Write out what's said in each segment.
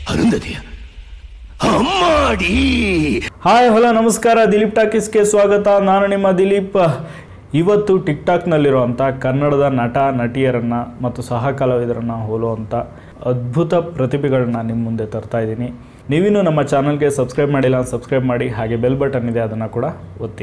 ಅರುಂಧತಿಯ ಅಮ್ಮಾಡಿ hi hello ನಮಸ್ಕಾರ ದಿಲೀಪ್ ಟಾಕೀಸ್ಗೆ ಸ್ವಾಗತ ನಾನು ನಿಮ್ಮ ದಿಲೀಪ್ ಇವತ್ತು ಟಿಕ್ ಟಾಕ್ನಲ್ಲಿರುವಂಥ ಕನ್ನಡದ ನಟ ನಟಿಯರನ್ನು ಮತ್ತು ಸಹ ಕಲಾವಿದರನ್ನು ಹೋಲುವಂಥ ಅದ್ಭುತ ಪ್ರತಿಭೆಗಳನ್ನ ನಿಮ್ಮ ಮುಂದೆ ತರ್ತಾ ಇದ್ದೀನಿ ನೀವಿನ್ನೂ ನಮ್ಮ ಚಾನಲ್ಗೆ ಸಬ್ಸ್ಕ್ರೈಬ್ ಮಾಡಿಲ್ಲ ಸಬ್ಸ್ಕ್ರೈಬ್ ಮಾಡಿ ಹಾಗೆ ಬೆಲ್ ಬಟನ್ ಇದೆ ಅದನ್ನು ಕೂಡ ಒತ್ತಿ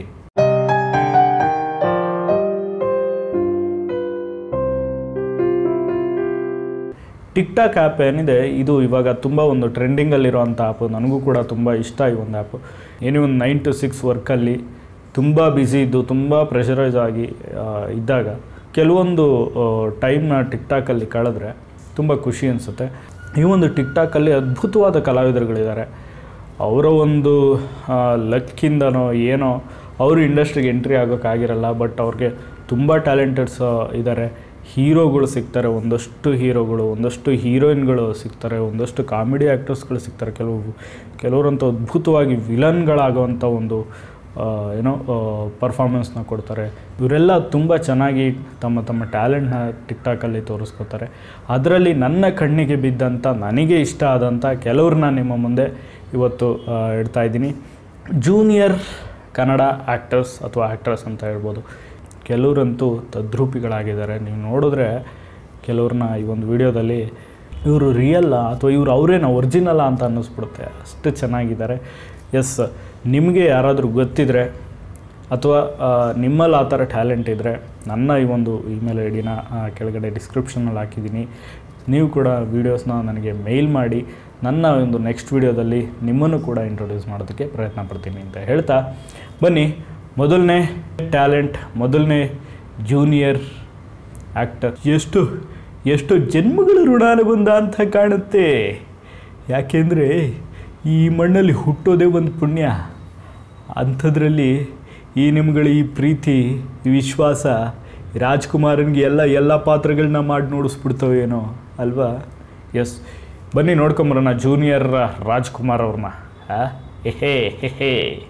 ಟಿಕ್ ಟಾಕ್ ಆ್ಯಪ್ ಏನಿದೆ ಇದು ಇವಾಗ ತುಂಬ ಒಂದು ಟ್ರೆಂಡಿಂಗಲ್ಲಿರುವಂಥ ಆ್ಯಪು ನನಗೂ ಕೂಡ ತುಂಬ ಇಷ್ಟ ಈ ಒಂದು ಆ್ಯಪು ಏನೇ ಒಂದು ನೈನ್ ಟು ಸಿಕ್ಸ್ ವರ್ಕಲ್ಲಿ ತುಂಬ ಬ್ಯುಸಿ ಇದ್ದು ತುಂಬ ಪ್ರೆಷರೈಸ್ ಆಗಿ ಆ, ಇದ್ದಾಗ ಕೆಲವೊಂದು ಟೈಮ್ನ ಟಿಕ್ ಟಾಕಲ್ಲಿ ಕಳೆದ್ರೆ ತುಂಬ ಖುಷಿ ಅನಿಸುತ್ತೆ ಈ ಒಂದು ಟಿಕ್ ಟಾಕಲ್ಲಿ ಅದ್ಭುತವಾದ ಕಲಾವಿದರುಗಳಿದ್ದಾರೆ ಅವರ ಒಂದು ಲಕ್ಕಿಂದನೋ ಏನೋ ಅವರು ಇಂಡಸ್ಟ್ರಿಗೆ ಎಂಟ್ರಿ ಆಗೋಕ್ಕಾಗಿರಲ್ಲ ಬಟ್ ಅವ್ರಿಗೆ ತುಂಬ ಟ್ಯಾಲೆಂಟೆಡ್ಸ್ ಇದ್ದಾರೆ ಹೀರೋಗಳು ಸಿಗ್ತಾರೆ ಒಂದಷ್ಟು ಹೀರೋಗಳು ಒಂದಷ್ಟು ಹೀರೋಯಿನ್ಗಳು ಸಿಗ್ತಾರೆ ಒಂದಷ್ಟು ಕಾಮಿಡಿ ಆ್ಯಕ್ಟರ್ಸ್ಗಳು ಸಿಗ್ತಾರೆ ಕೆಲವು ಕೆಲವರಂತೂ ಅದ್ಭುತವಾಗಿ ವಿಲನ್ಗಳಾಗುವಂಥ ಒಂದು ಆ, ಏನೋ ಪರ್ಫಾರ್ಮೆನ್ಸ್ನ ಕೊಡ್ತಾರೆ ಇವರೆಲ್ಲ ತುಂಬ ಚೆನ್ನಾಗಿ ತಮ್ಮ ತಮ್ಮ ಟ್ಯಾಲೆಂಟ್ನ ಟಿಕ್ಟಾಕಲ್ಲಿ ತೋರಿಸ್ಕೊತಾರೆ ಅದರಲ್ಲಿ ನನ್ನ ಕಣ್ಣಿಗೆ ಬಿದ್ದಂಥ ನನಗೆ ಇಷ್ಟ ಆದಂಥ ಕೆಲವ್ರನ್ನ ನಿಮ್ಮ ಮುಂದೆ ಇವತ್ತು ಆ, ಇಡ್ತಾ ಇದ್ದೀನಿ ಜೂನಿಯರ್ ಕನ್ನಡ ಆ್ಯಕ್ಟರ್ಸ್ ಅಥವಾ ಆ್ಯಕ್ಟ್ರಸ್ ಅಂತ ಹೇಳ್ಬೋದು ಕೆಲವರಂತೂ ತದ್ರೂಪಿಗಳಾಗಿದ್ದಾರೆ ನೀವು ನೋಡಿದ್ರೆ ಕೆಲವ್ರನ್ನ ಈ ಒಂದು ವಿಡಿಯೋದಲ್ಲಿ ಇವರು ರಿಯಲ್ಲ ಅಥವಾ ಇವರು ಅವರೇನ ಒರಿಜಿನಲ್ಲ ಅಂತ ಅನ್ನಿಸ್ಬಿಡುತ್ತೆ ಅಷ್ಟು ಚೆನ್ನಾಗಿದ್ದಾರೆ ಎಸ್ ನಿಮಗೆ ಯಾರಾದರೂ ಗೊತ್ತಿದ್ರೆ ಅಥವಾ ಆ, ನಿಮ್ಮಲ್ಲಿ ಆ ಥರ ಟ್ಯಾಲೆಂಟ್ ಇದ್ದರೆ ನನ್ನ ಈ ಒಂದು ಇಮೇಲ್ ಐ ಡಿನ ಕೆಳಗಡೆ ಡಿಸ್ಕ್ರಿಪ್ಷನಲ್ಲಿ ಹಾಕಿದ್ದೀನಿ ನೀವು ಕೂಡ ವೀಡಿಯೋಸ್ನ ನನಗೆ ಮೇಲ್ ಮಾಡಿ ನನ್ನ ಒಂದು ನೆಕ್ಸ್ಟ್ ವೀಡಿಯೋದಲ್ಲಿ ನಿಮ್ಮನ್ನು ಕೂಡ ಇಂಟ್ರೊಡ್ಯೂಸ್ ಮಾಡೋದಕ್ಕೆ ಪ್ರಯತ್ನ ಪಡ್ತೀನಿ ಅಂತ ಹೇಳ್ತಾ ಬನ್ನಿ ಮೊದಲನೇ ಟ್ಯಾಲೆಂಟ್ ಮೊದಲನೇ ಜೂನಿಯರ್ ಆ್ಯಕ್ಟರ್ ಎಷ್ಟು ಎಷ್ಟು ಜನ್ಮಗಳ ಋಣಾನುಬಂಧ ಅಂತ ಕಾಣುತ್ತೆ ಯಾಕೆಂದರೆ ಈ ಮಣ್ಣಲ್ಲಿ ಹುಟ್ಟೋದೇ ಒಂದು ಪುಣ್ಯ ಅಂಥದ್ರಲ್ಲಿ ಈ ನಿಮ್ಗಳ ಈ ಪ್ರೀತಿ ಈ ವಿಶ್ವಾಸ ರಾಜ್ಕುಮಾರನಿಗೆ ಎಲ್ಲ ಎಲ್ಲ ಪಾತ್ರಗಳನ್ನ ಮಾಡಿ ನೋಡಿಸ್ಬಿಡ್ತವೇನೋ ಅಲ್ವಾ ಎಸ್ ಬನ್ನಿ ನೋಡ್ಕೊಂಬರೋಣ ಜೂನಿಯರ್ ರಾಜ್ಕುಮಾರ್ ಅವ್ರನ್ನ ಆ? ಎಹೇ ಹೆಹೇ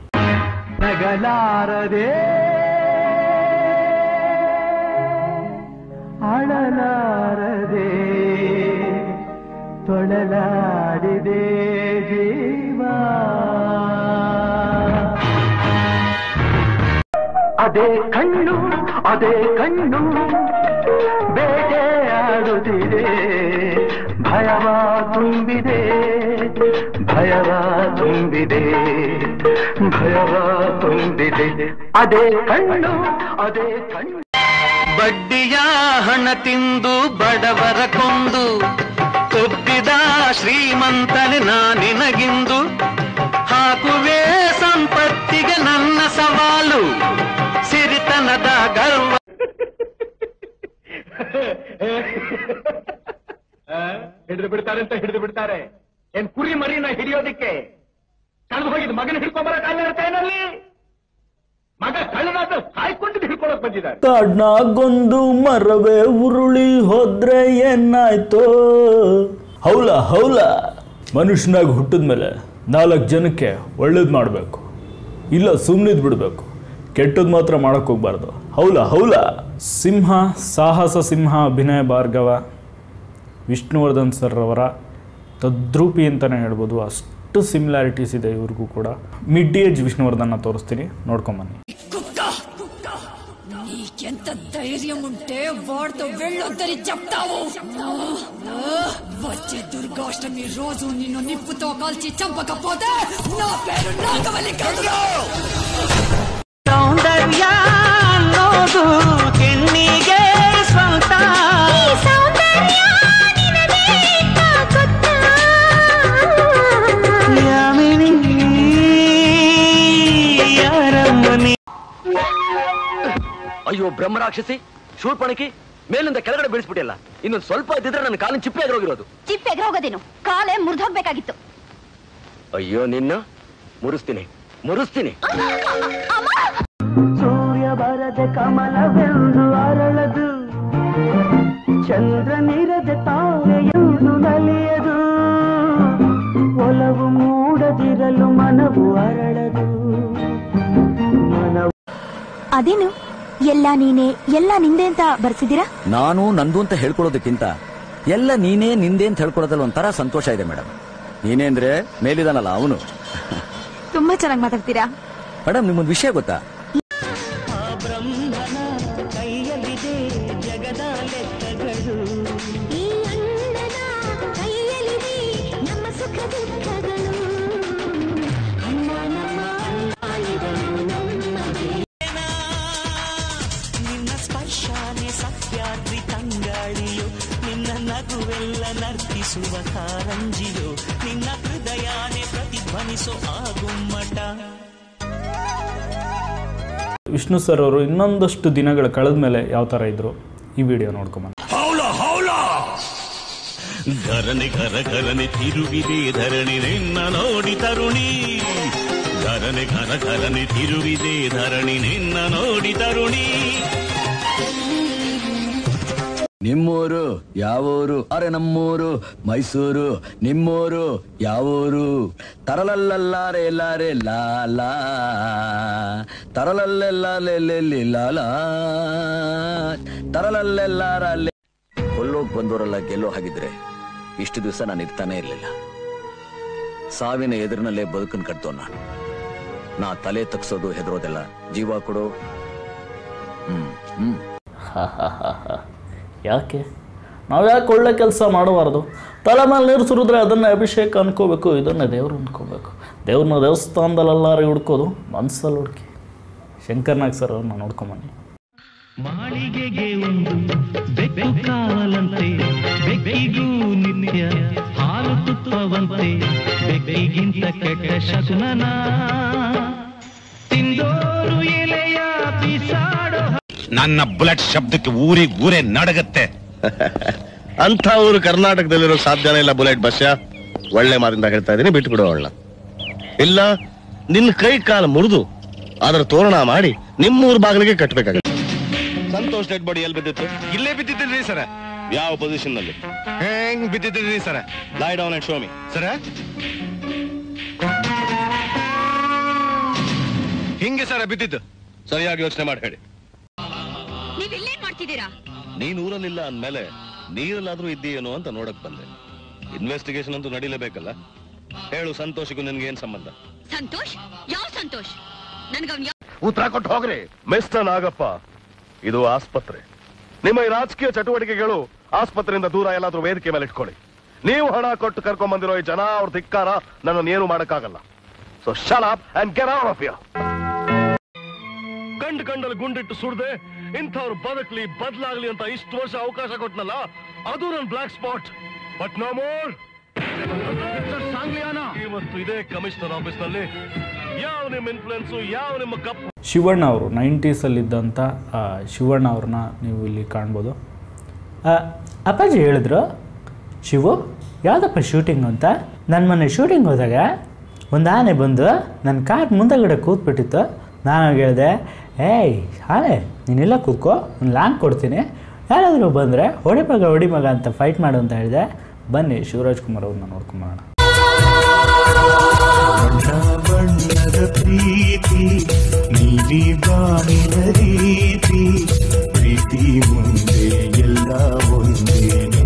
ನಗಲಾರದೆ ಅಳಲಾರದೆ ತೊಳಲಾಡಿದೆ ಜೀವ ಅದೇ ಕಣ್ಣು ಅದೇ ಕಣ್ಣು ಬೇಟೆಯಾಡುತ್ತಿದೆ ಭಯವ ತುಂಬಿದೆ ಭಯವ ತುಂಬಿದೆ ಭಯವ ತುಂಬಿದೆ ಅದೇ ಕಣ್ಣು ಅದೇ ಕಣ್ಣು ಬಡ್ಡಿಯ ಹಣ ತಿಂದು ಬಡವರ ಕೊಂದು ಕೊಬ್ಬಿದ ಶ್ರೀಮಂತನೆ ನಾನಿನಗಿಂದು ಹಾಕುವೆ ಸಂಪತ್ತಿಗೆ ನನ್ನ ಸವಾಲು ಸಿರಿತನದ ಗರ್ವ ಹಿಡಿದು ಬಿಡ್ತಾರೆ ಅಂತ ಹಿಡಿದು ಬಿಡ್ತಾರೆ ಏನ್ ಕುರಿ ಮರಿನ ಹಿಡಿಯೋದಿಕ್ಕೆ ಕಳೆದು ಹೋಗಿದ್ ಮಗನ ಹಿಡ್ಕೊಂಬರಕ್ ಏನಲ್ಲಿ ಮಗ ಕಳ್ಳನಾದ ಕಾಯ್ಕೊಂಡು ಹಿಡ್ಕೊಳಕ್ ಬಂದಿದ್ದಾರೆ ಕಾಡ್ನಾಗೊಂದು ಮರವೇ ಉರುಳಿ ಹೋದ್ರೆ ಏನಾಯ್ತೋ ಹೌಲ ಹೌಲ ಮನುಷ್ಯನಾಗಿ ಹುಟ್ಟಿದ್ಮೇಲೆ ನಾಲ್ಕು ಜನಕ್ಕೆ ಒಳ್ಳೇದು ಮಾಡಬೇಕು ಇಲ್ಲ ಸುಮ್ಮನಿದ್ ಬಿಡಬೇಕು ಕೆಟ್ಟದ್ದು ಮಾತ್ರ ಮಾಡಕ್ಕೆ ಹೋಗ್ಬಾರ್ದು ಹೌಲ ಹೌಲ ಸಿಂಹ ಸಾಹಸ ಸಿಂಹ ಅಭಿನಯ ಭಾರ್ಗವ ವಿಷ್ಣುವರ್ಧನ್ ಸರ್ ಅವರ ತದ್ರೂಪಿ ಅಂತಲೇ ಹೇಳ್ಬೋದು ಅಷ್ಟು ಸಿಮಿಲಾರಿಟೀಸ್ ಇದೆ ಇವ್ರಿಗೂ ಕೂಡ ಮಿಡ್ ಏಜ್ విష్ణువర్ధన్ తోరుస్తుంది నోడుకోమని కుక్క నీకెంత ధైర్యం ఉంటే వాడితో వెళ్ళొద్దని చెప్తావు వచ్చే దుర్గాష్టమి రోజు నిన్ను నిప్పుతో కాల్చి చంపకపోతే నా పేరు నాగవల్లి కాదు ಸೌಂದರ್ಯ ಅನ್ನೋದು ಹೆಣ್ಣಿಗೆ ಸ್ವಂತ ಯಾಮಿನಿ ಯಾರಮ್ಮನಿ ಅಯ್ಯೋ ಬ್ರಹ್ಮರಾಕ್ಷಸಿ ಶೂರ್ಪಣಕಿ ಮೇಲಿಂದ ಕೆಳಗಡೆ ಬೀಳಿಸ್ಬಿಟ್ಟಿಲ್ಲ ಇನ್ನೊಂದು ಸ್ವಲ್ಪ ಇದ್ದಿದ್ರೆ ನನ್ನ ಕಾಲಿನ ಚಿಪ್ಪೆ ಎದುರೋಗಿರೋದು ಚಿಪ್ ಎಗ್ರೋಗೋದೇನು ಕಾಲೇ ಮುರಿದೋಗ್ಬೇಕಾಗಿತ್ತು ಅಯ್ಯೋ ನಿನ್ನ ಮುರಿಸ್ತೀನಿ ಮುರಿಸ್ತೀನಿ ಸೂರ್ಯ ಬರದ ಕಮಲವೆಂದು ಅರಳದು ಚಂದ್ರನಿರದ ತಾರೆಯೆಂದು ನಲಿಯದು ಒಲವು ಮೂಡದಿರಲು ಮನವು ಅರಳದು ಮನವು ಅದೇನು ಎಲ್ಲ ನೀನೆ ಎಲ್ಲ ನಿಂದೆ ಅಂತ ಬರ್ಸಿದ್ದೀರಾ ನಾನು ನಂದು ಅಂತ ಹೇಳ್ಕೊಳ್ಳೋದಕ್ಕಿಂತ ಎಲ್ಲ ನೀನೇ ನಿಂದೆ ಅಂತ ಹೇಳ್ಕೊಳ್ಳೋದ್ರಲ್ಲಿ ಒಂಥರ ಸಂತೋಷ ಇದೆ ಮೇಡಮ್ ನೀನೇಂದ್ರೆ ಮೇಲಿದಾನಲ್ಲ ಅವನು ತುಂಬಾ ಚೆನ್ನಾಗಿ ಮಾತಾಡ್ತೀರಾ ಮೇಡಮ್ ನಿಮ್ಮೊಂದು ವಿಷಯ ಗೊತ್ತಾ ಈ ಅಣ್ಣನ ಕೈಯಲ್ಲಿದೆ ನಮ್ಮ ಸುಖ ದುಃಖಗಳು ಅಣ್ಣ ನಮ್ಮ ಅಣ್ಣನಿದನು ನಮ್ಮದೇ ನಿನ್ನ ಸ್ಪರ್ಶಾನೆ ಸತ್ಯಾದ್ರಿ ತಂಗಾಳಿಯೋ ನಿನ್ನ ನಗುವೆಲ್ಲ ನರ್ತಿಸುವ ಕಾರಂಜಿಯೋ ನಿನ್ನ ಹೃದಯಾನೆ ಪ್ರತಿಧ್ವನಿಸೋ ಆ ಗುಮ್ಮಟ ವಿಷ್ಣು ಸರ್ ಅವರು ಇನ್ನೊಂದಷ್ಟು ದಿನಗಳು ಕಳೆದ ಮೇಲೆ ಯಾವ ಥರ ಇದ್ರು ಈ ವಿಡಿಯೋ ನೋಡ್ಕೊಂಬಂದು ಧರಣಿ ಘರ ಘರನೆ ತಿರುವಿದೆ ಧರಣಿ ನಿನ್ನ ನೋಡಿ ತರುಣಿ ಧರಣಿ ಘರ ಘರನೆ ತಿರುವಿದೆ ಧರಣಿ ನಿನ್ನ ನೋಡಿ ತರುಣಿ ನಿಮ್ಮೂರು ಯಾವೂರು ಅರೆ ನಮ್ಮೂರು ಮೈಸೂರು ನಿಮ್ಮೂರು ಯಾವೂರು ತರಲಲ್ಲಲ್ಲಾರೆ ಎಲ್ಲಾರೆ ಲಾಲಾ ತರಲಲ್ಲೆಲ್ಲಾಲೆಲ್ಲೆಲ್ಲಿ ಲಾಲಾ ತರಲಲ್ಲೆಲ್ಲಾರಲ್ಲೇ ಕೊಲ್ಲೋಗ್ ಬಂದವರೆಲ್ಲ ಗೆಲ್ಲೋ ಹಾಗಿದ್ರೆ ಇಷ್ಟು ದಿವಸ ನಾನು ಇರ್ತಾನೆ ಇರಲಿಲ್ಲ ಸಾವಿನ ಎದುರಿನಲ್ಲೇ ಬದುಕನ್ ಕಟ್ತೋ ನಾನು ನಾ ತಲೆ ತಗ್ಸೋದು ಹೆದರೋದೆಲ್ಲ ಜೀವ ಕೊಡು ಹ್ಮ್ ಹ್ಮ್ ಯಾಕೆ ನಾವು ಯಾಕೆ ಒಳ್ಳೆ ಕೆಲಸ ಮಾಡಬಾರ್ದು ತಲೆ ಮೇಲೆ ನೀರು ಸುರಿದ್ರೆ ಅದನ್ನೇ ಅಭಿಷೇಕ ಅನ್ಕೋಬೇಕು ಇದನ್ನೇ ದೇವ್ರು ಅನ್ಕೋಬೇಕು ದೇವ್ರನ್ನ ದೇವಸ್ಥಾನದಲ್ಲೆಲ್ಲಾರು ಹುಡ್ಕೋದು ಮನಸ್ಸಲ್ಲಿ ಹುಡುಕಿ ಶಂಕರ್ನಾಗ್ ಸರ್ ಅವ್ರನ್ನ ನೋಡ್ಕೊಂಬನ್ನಿ ಮಾಳಿಗೆಗೆ ಒಂದು ಬೆಕ್ಕು ಕಾವಲಂತೆ ಬೆಕ್ಕಿಗೂ ನಿತ್ಯ ಹಾಲು ತುಪ್ಪವಂತೆ ಬೆಕ್ಕಿಗಿಂತ ಕೆಟ್ಟ ಶಕುನನ ತಿಂದೋರು ಎಲೆಯ ಬಿಸಾಡೋ ನನ್ನ ಬುಲೆಟ್ ಶಬ್ದಕ್ಕೆ ಊರಿಗೆ ಊರೇ ನಡಗತ್ತೆ ಅಂತ ಊರು ಕರ್ನಾಟಕದಲ್ಲಿರೋ ಸಾಧ್ಯನೇ ಇಲ್ಲ ಬುಲೆಟ್ ಬಸ್ಸ ಒಳ್ಳೆ ಮಾತಿಂದ ಹೇಳ್ತಾ ಇದೀನಿ ಬಿಟ್ಟು ಬಿಡು ಅವಳನ್ನ ಇಲ್ಲ ನಿನ್ನ ಕೈ ಕಾಲು ಮುರಿದು ಅದರ ತೋರಣ ಮಾಡಿ ನಿಮ್ಮೂರ್ ಬಾಗಿಲಿಗೆ ಕಟ್ಬೇಕಾಗತ್ತೆ ಸಂತೋಷ್ ಡೆಡ್ ಬಾಡಿ ಎಲ್ಲಿ ಬಿದ್ದಿತ್ತು ಇಲ್ಲೇ ಬಿದ್ದಿದ್ರಿ ಸರ ಯಾವ ಪೊಸಿಷನ್ ನಲ್ಲಿ ಹೆಂಗ್ ಬಿದ್ದಿದ್ರಿ sir lie down and show me sir ಹಿಂಗೆ ಸರ ಬಿದ್ದಿದ್ದು ಸರಿಯಾಗಿ ಯೋಚನೆ ಮಾಡಿ ಹೇಳಿ ನೀವ್ ಇಲ್ಲೇನ್ ಮಾಡ್ತಿದ್ದೀರಾ ನೀನ್ ಊರಲ್ಲಿಲ್ಲ ಅಂದ್ಮೇಲೆ ನೀರಲ್ಲಾದ್ರೂ ಇದ್ದೀಯೇನೋ ಅಂತ ನೋಡಕ್ ಬಂದೆ ಇನ್ವೆಸ್ಟಿಗೇಷನ್ ಅಂತೂ ನಡೀಲೇಬೇಕಲ್ಲ ಹೇಳು ಸಂತೋಷಿಗೂ ನಿನ್ಗೆ ಏನ್ ಸಂಬಂಧ ಸಂತೋಷ್ ಯಾವ ಸಂತೋಷ್ ನನ್ಗವ್ನ್ ಉತ್ತರ ಕೊಟ್ಟು ಹೋಗ್ರಿ ಮಿಸ್ಟರ್ ನಾಗಪ್ಪ ಇದು ಆಸ್ಪತ್ರೆ ನಿಮ್ಮ ಈ ರಾಜಕೀಯ ಚಟುವಟಿಕೆಗಳು ಆಸ್ಪತ್ರೆಯಿಂದ ದೂರ ಎಲ್ಲಾದ್ರೂ ವೇದಿಕೆ ಮೇಲೆ ಇಟ್ಕೊಳ್ಳಿ ನೀವು ಹಣ ಕೊಟ್ಟು ಕರ್ಕೊಂಡ್ ಬಂದಿರೋ ಈ ಜನ ಅವ್ರ ಧಿಕ್ಕಾರ ನನ್ನನ್ನು ಏನು ಮಾಡಕ್ಕಾಗಲ್ಲ so shut up and get out of you ಕಂಡು ಕಂಡಲ್ಲಿ ಗುಂಡಿಟ್ಟು ಸುಡ್ದೆ ಇಂಥವ್ರು ಬದುಕ್ಲಿ ಬದಲಾಗ್ಲಿ ಅಂತ ಇಷ್ಟು ವರ್ಷ ಅವಕಾಶ ಕೊಟ್ನಲ್ಲ ಅದು ನನ್ನ black spot but no more ಇವತ್ತು ಇದೇ ಕಮಿಷನರ್ ಆಫೀಸ್ ನಲ್ಲಿ ಯಾವ ನಿಮ್ಮ ಇನ್ಫ್ಲುಯೆನ್ಸ್ ಯಾವ ನಿಮ್ಮ ಕಪ್ ಶಿವಣ್ಣ ಅವರು ನೈಂಟೀಸಲ್ಲಿದ್ದಂಥ ಶಿವಣ್ಣ ಅವ್ರನ್ನ ನೀವು ಇಲ್ಲಿ ಕಾಣ್ಬೋದು ಆ, ಅಪ್ಪಾಜಿ ಹೇಳಿದ್ರು ಶಿವು ಯಾವುದಪ್ಪ ಶೂಟಿಂಗ್ ಅಂತ ನನ್ನ ಮೊನ್ನೆ ಶೂಟಿಂಗ್ ಹೋದಾಗ ಒಂದು ಆನೆ ಬಂದು ನನ್ನ ಕಾರ್ ಮುಂದಗಡೆ ಕೂತ್ಬಿಟ್ಟಿತ್ತು ನಾನು ಹೇಳಿದೆ ಏಯ್ ಆನೆ ನೀನೆಲ್ಲ ಕೂತ್ಕೋ ಒಂದು ಲಾಂಗ್ ಕೊಡ್ತೀನಿ ಯಾರಾದರೂ ಬಂದರೆ ಹೊಡಿ ಮಗ ಹೊಡಿ ಮಗ ಅಂತ ಫೈಟ್ ಮಾಡು ಅಂತ ಹೇಳಿದೆ ಬನ್ನಿ ಶಿವರಾಜ್ ಕುಮಾರ್ ಅವ್ರನ್ನ ನೋಡ್ಕೊಂಬರೋಣ ಬಣ್ಣದ ಪ್ರೀತಿ ನೀಲಿ ಬಾನಿನ ರೀತಿ ಪ್ರೀತಿ ಮುಂದೆ ಎಲ್ಲ ಒಂದೇನೆ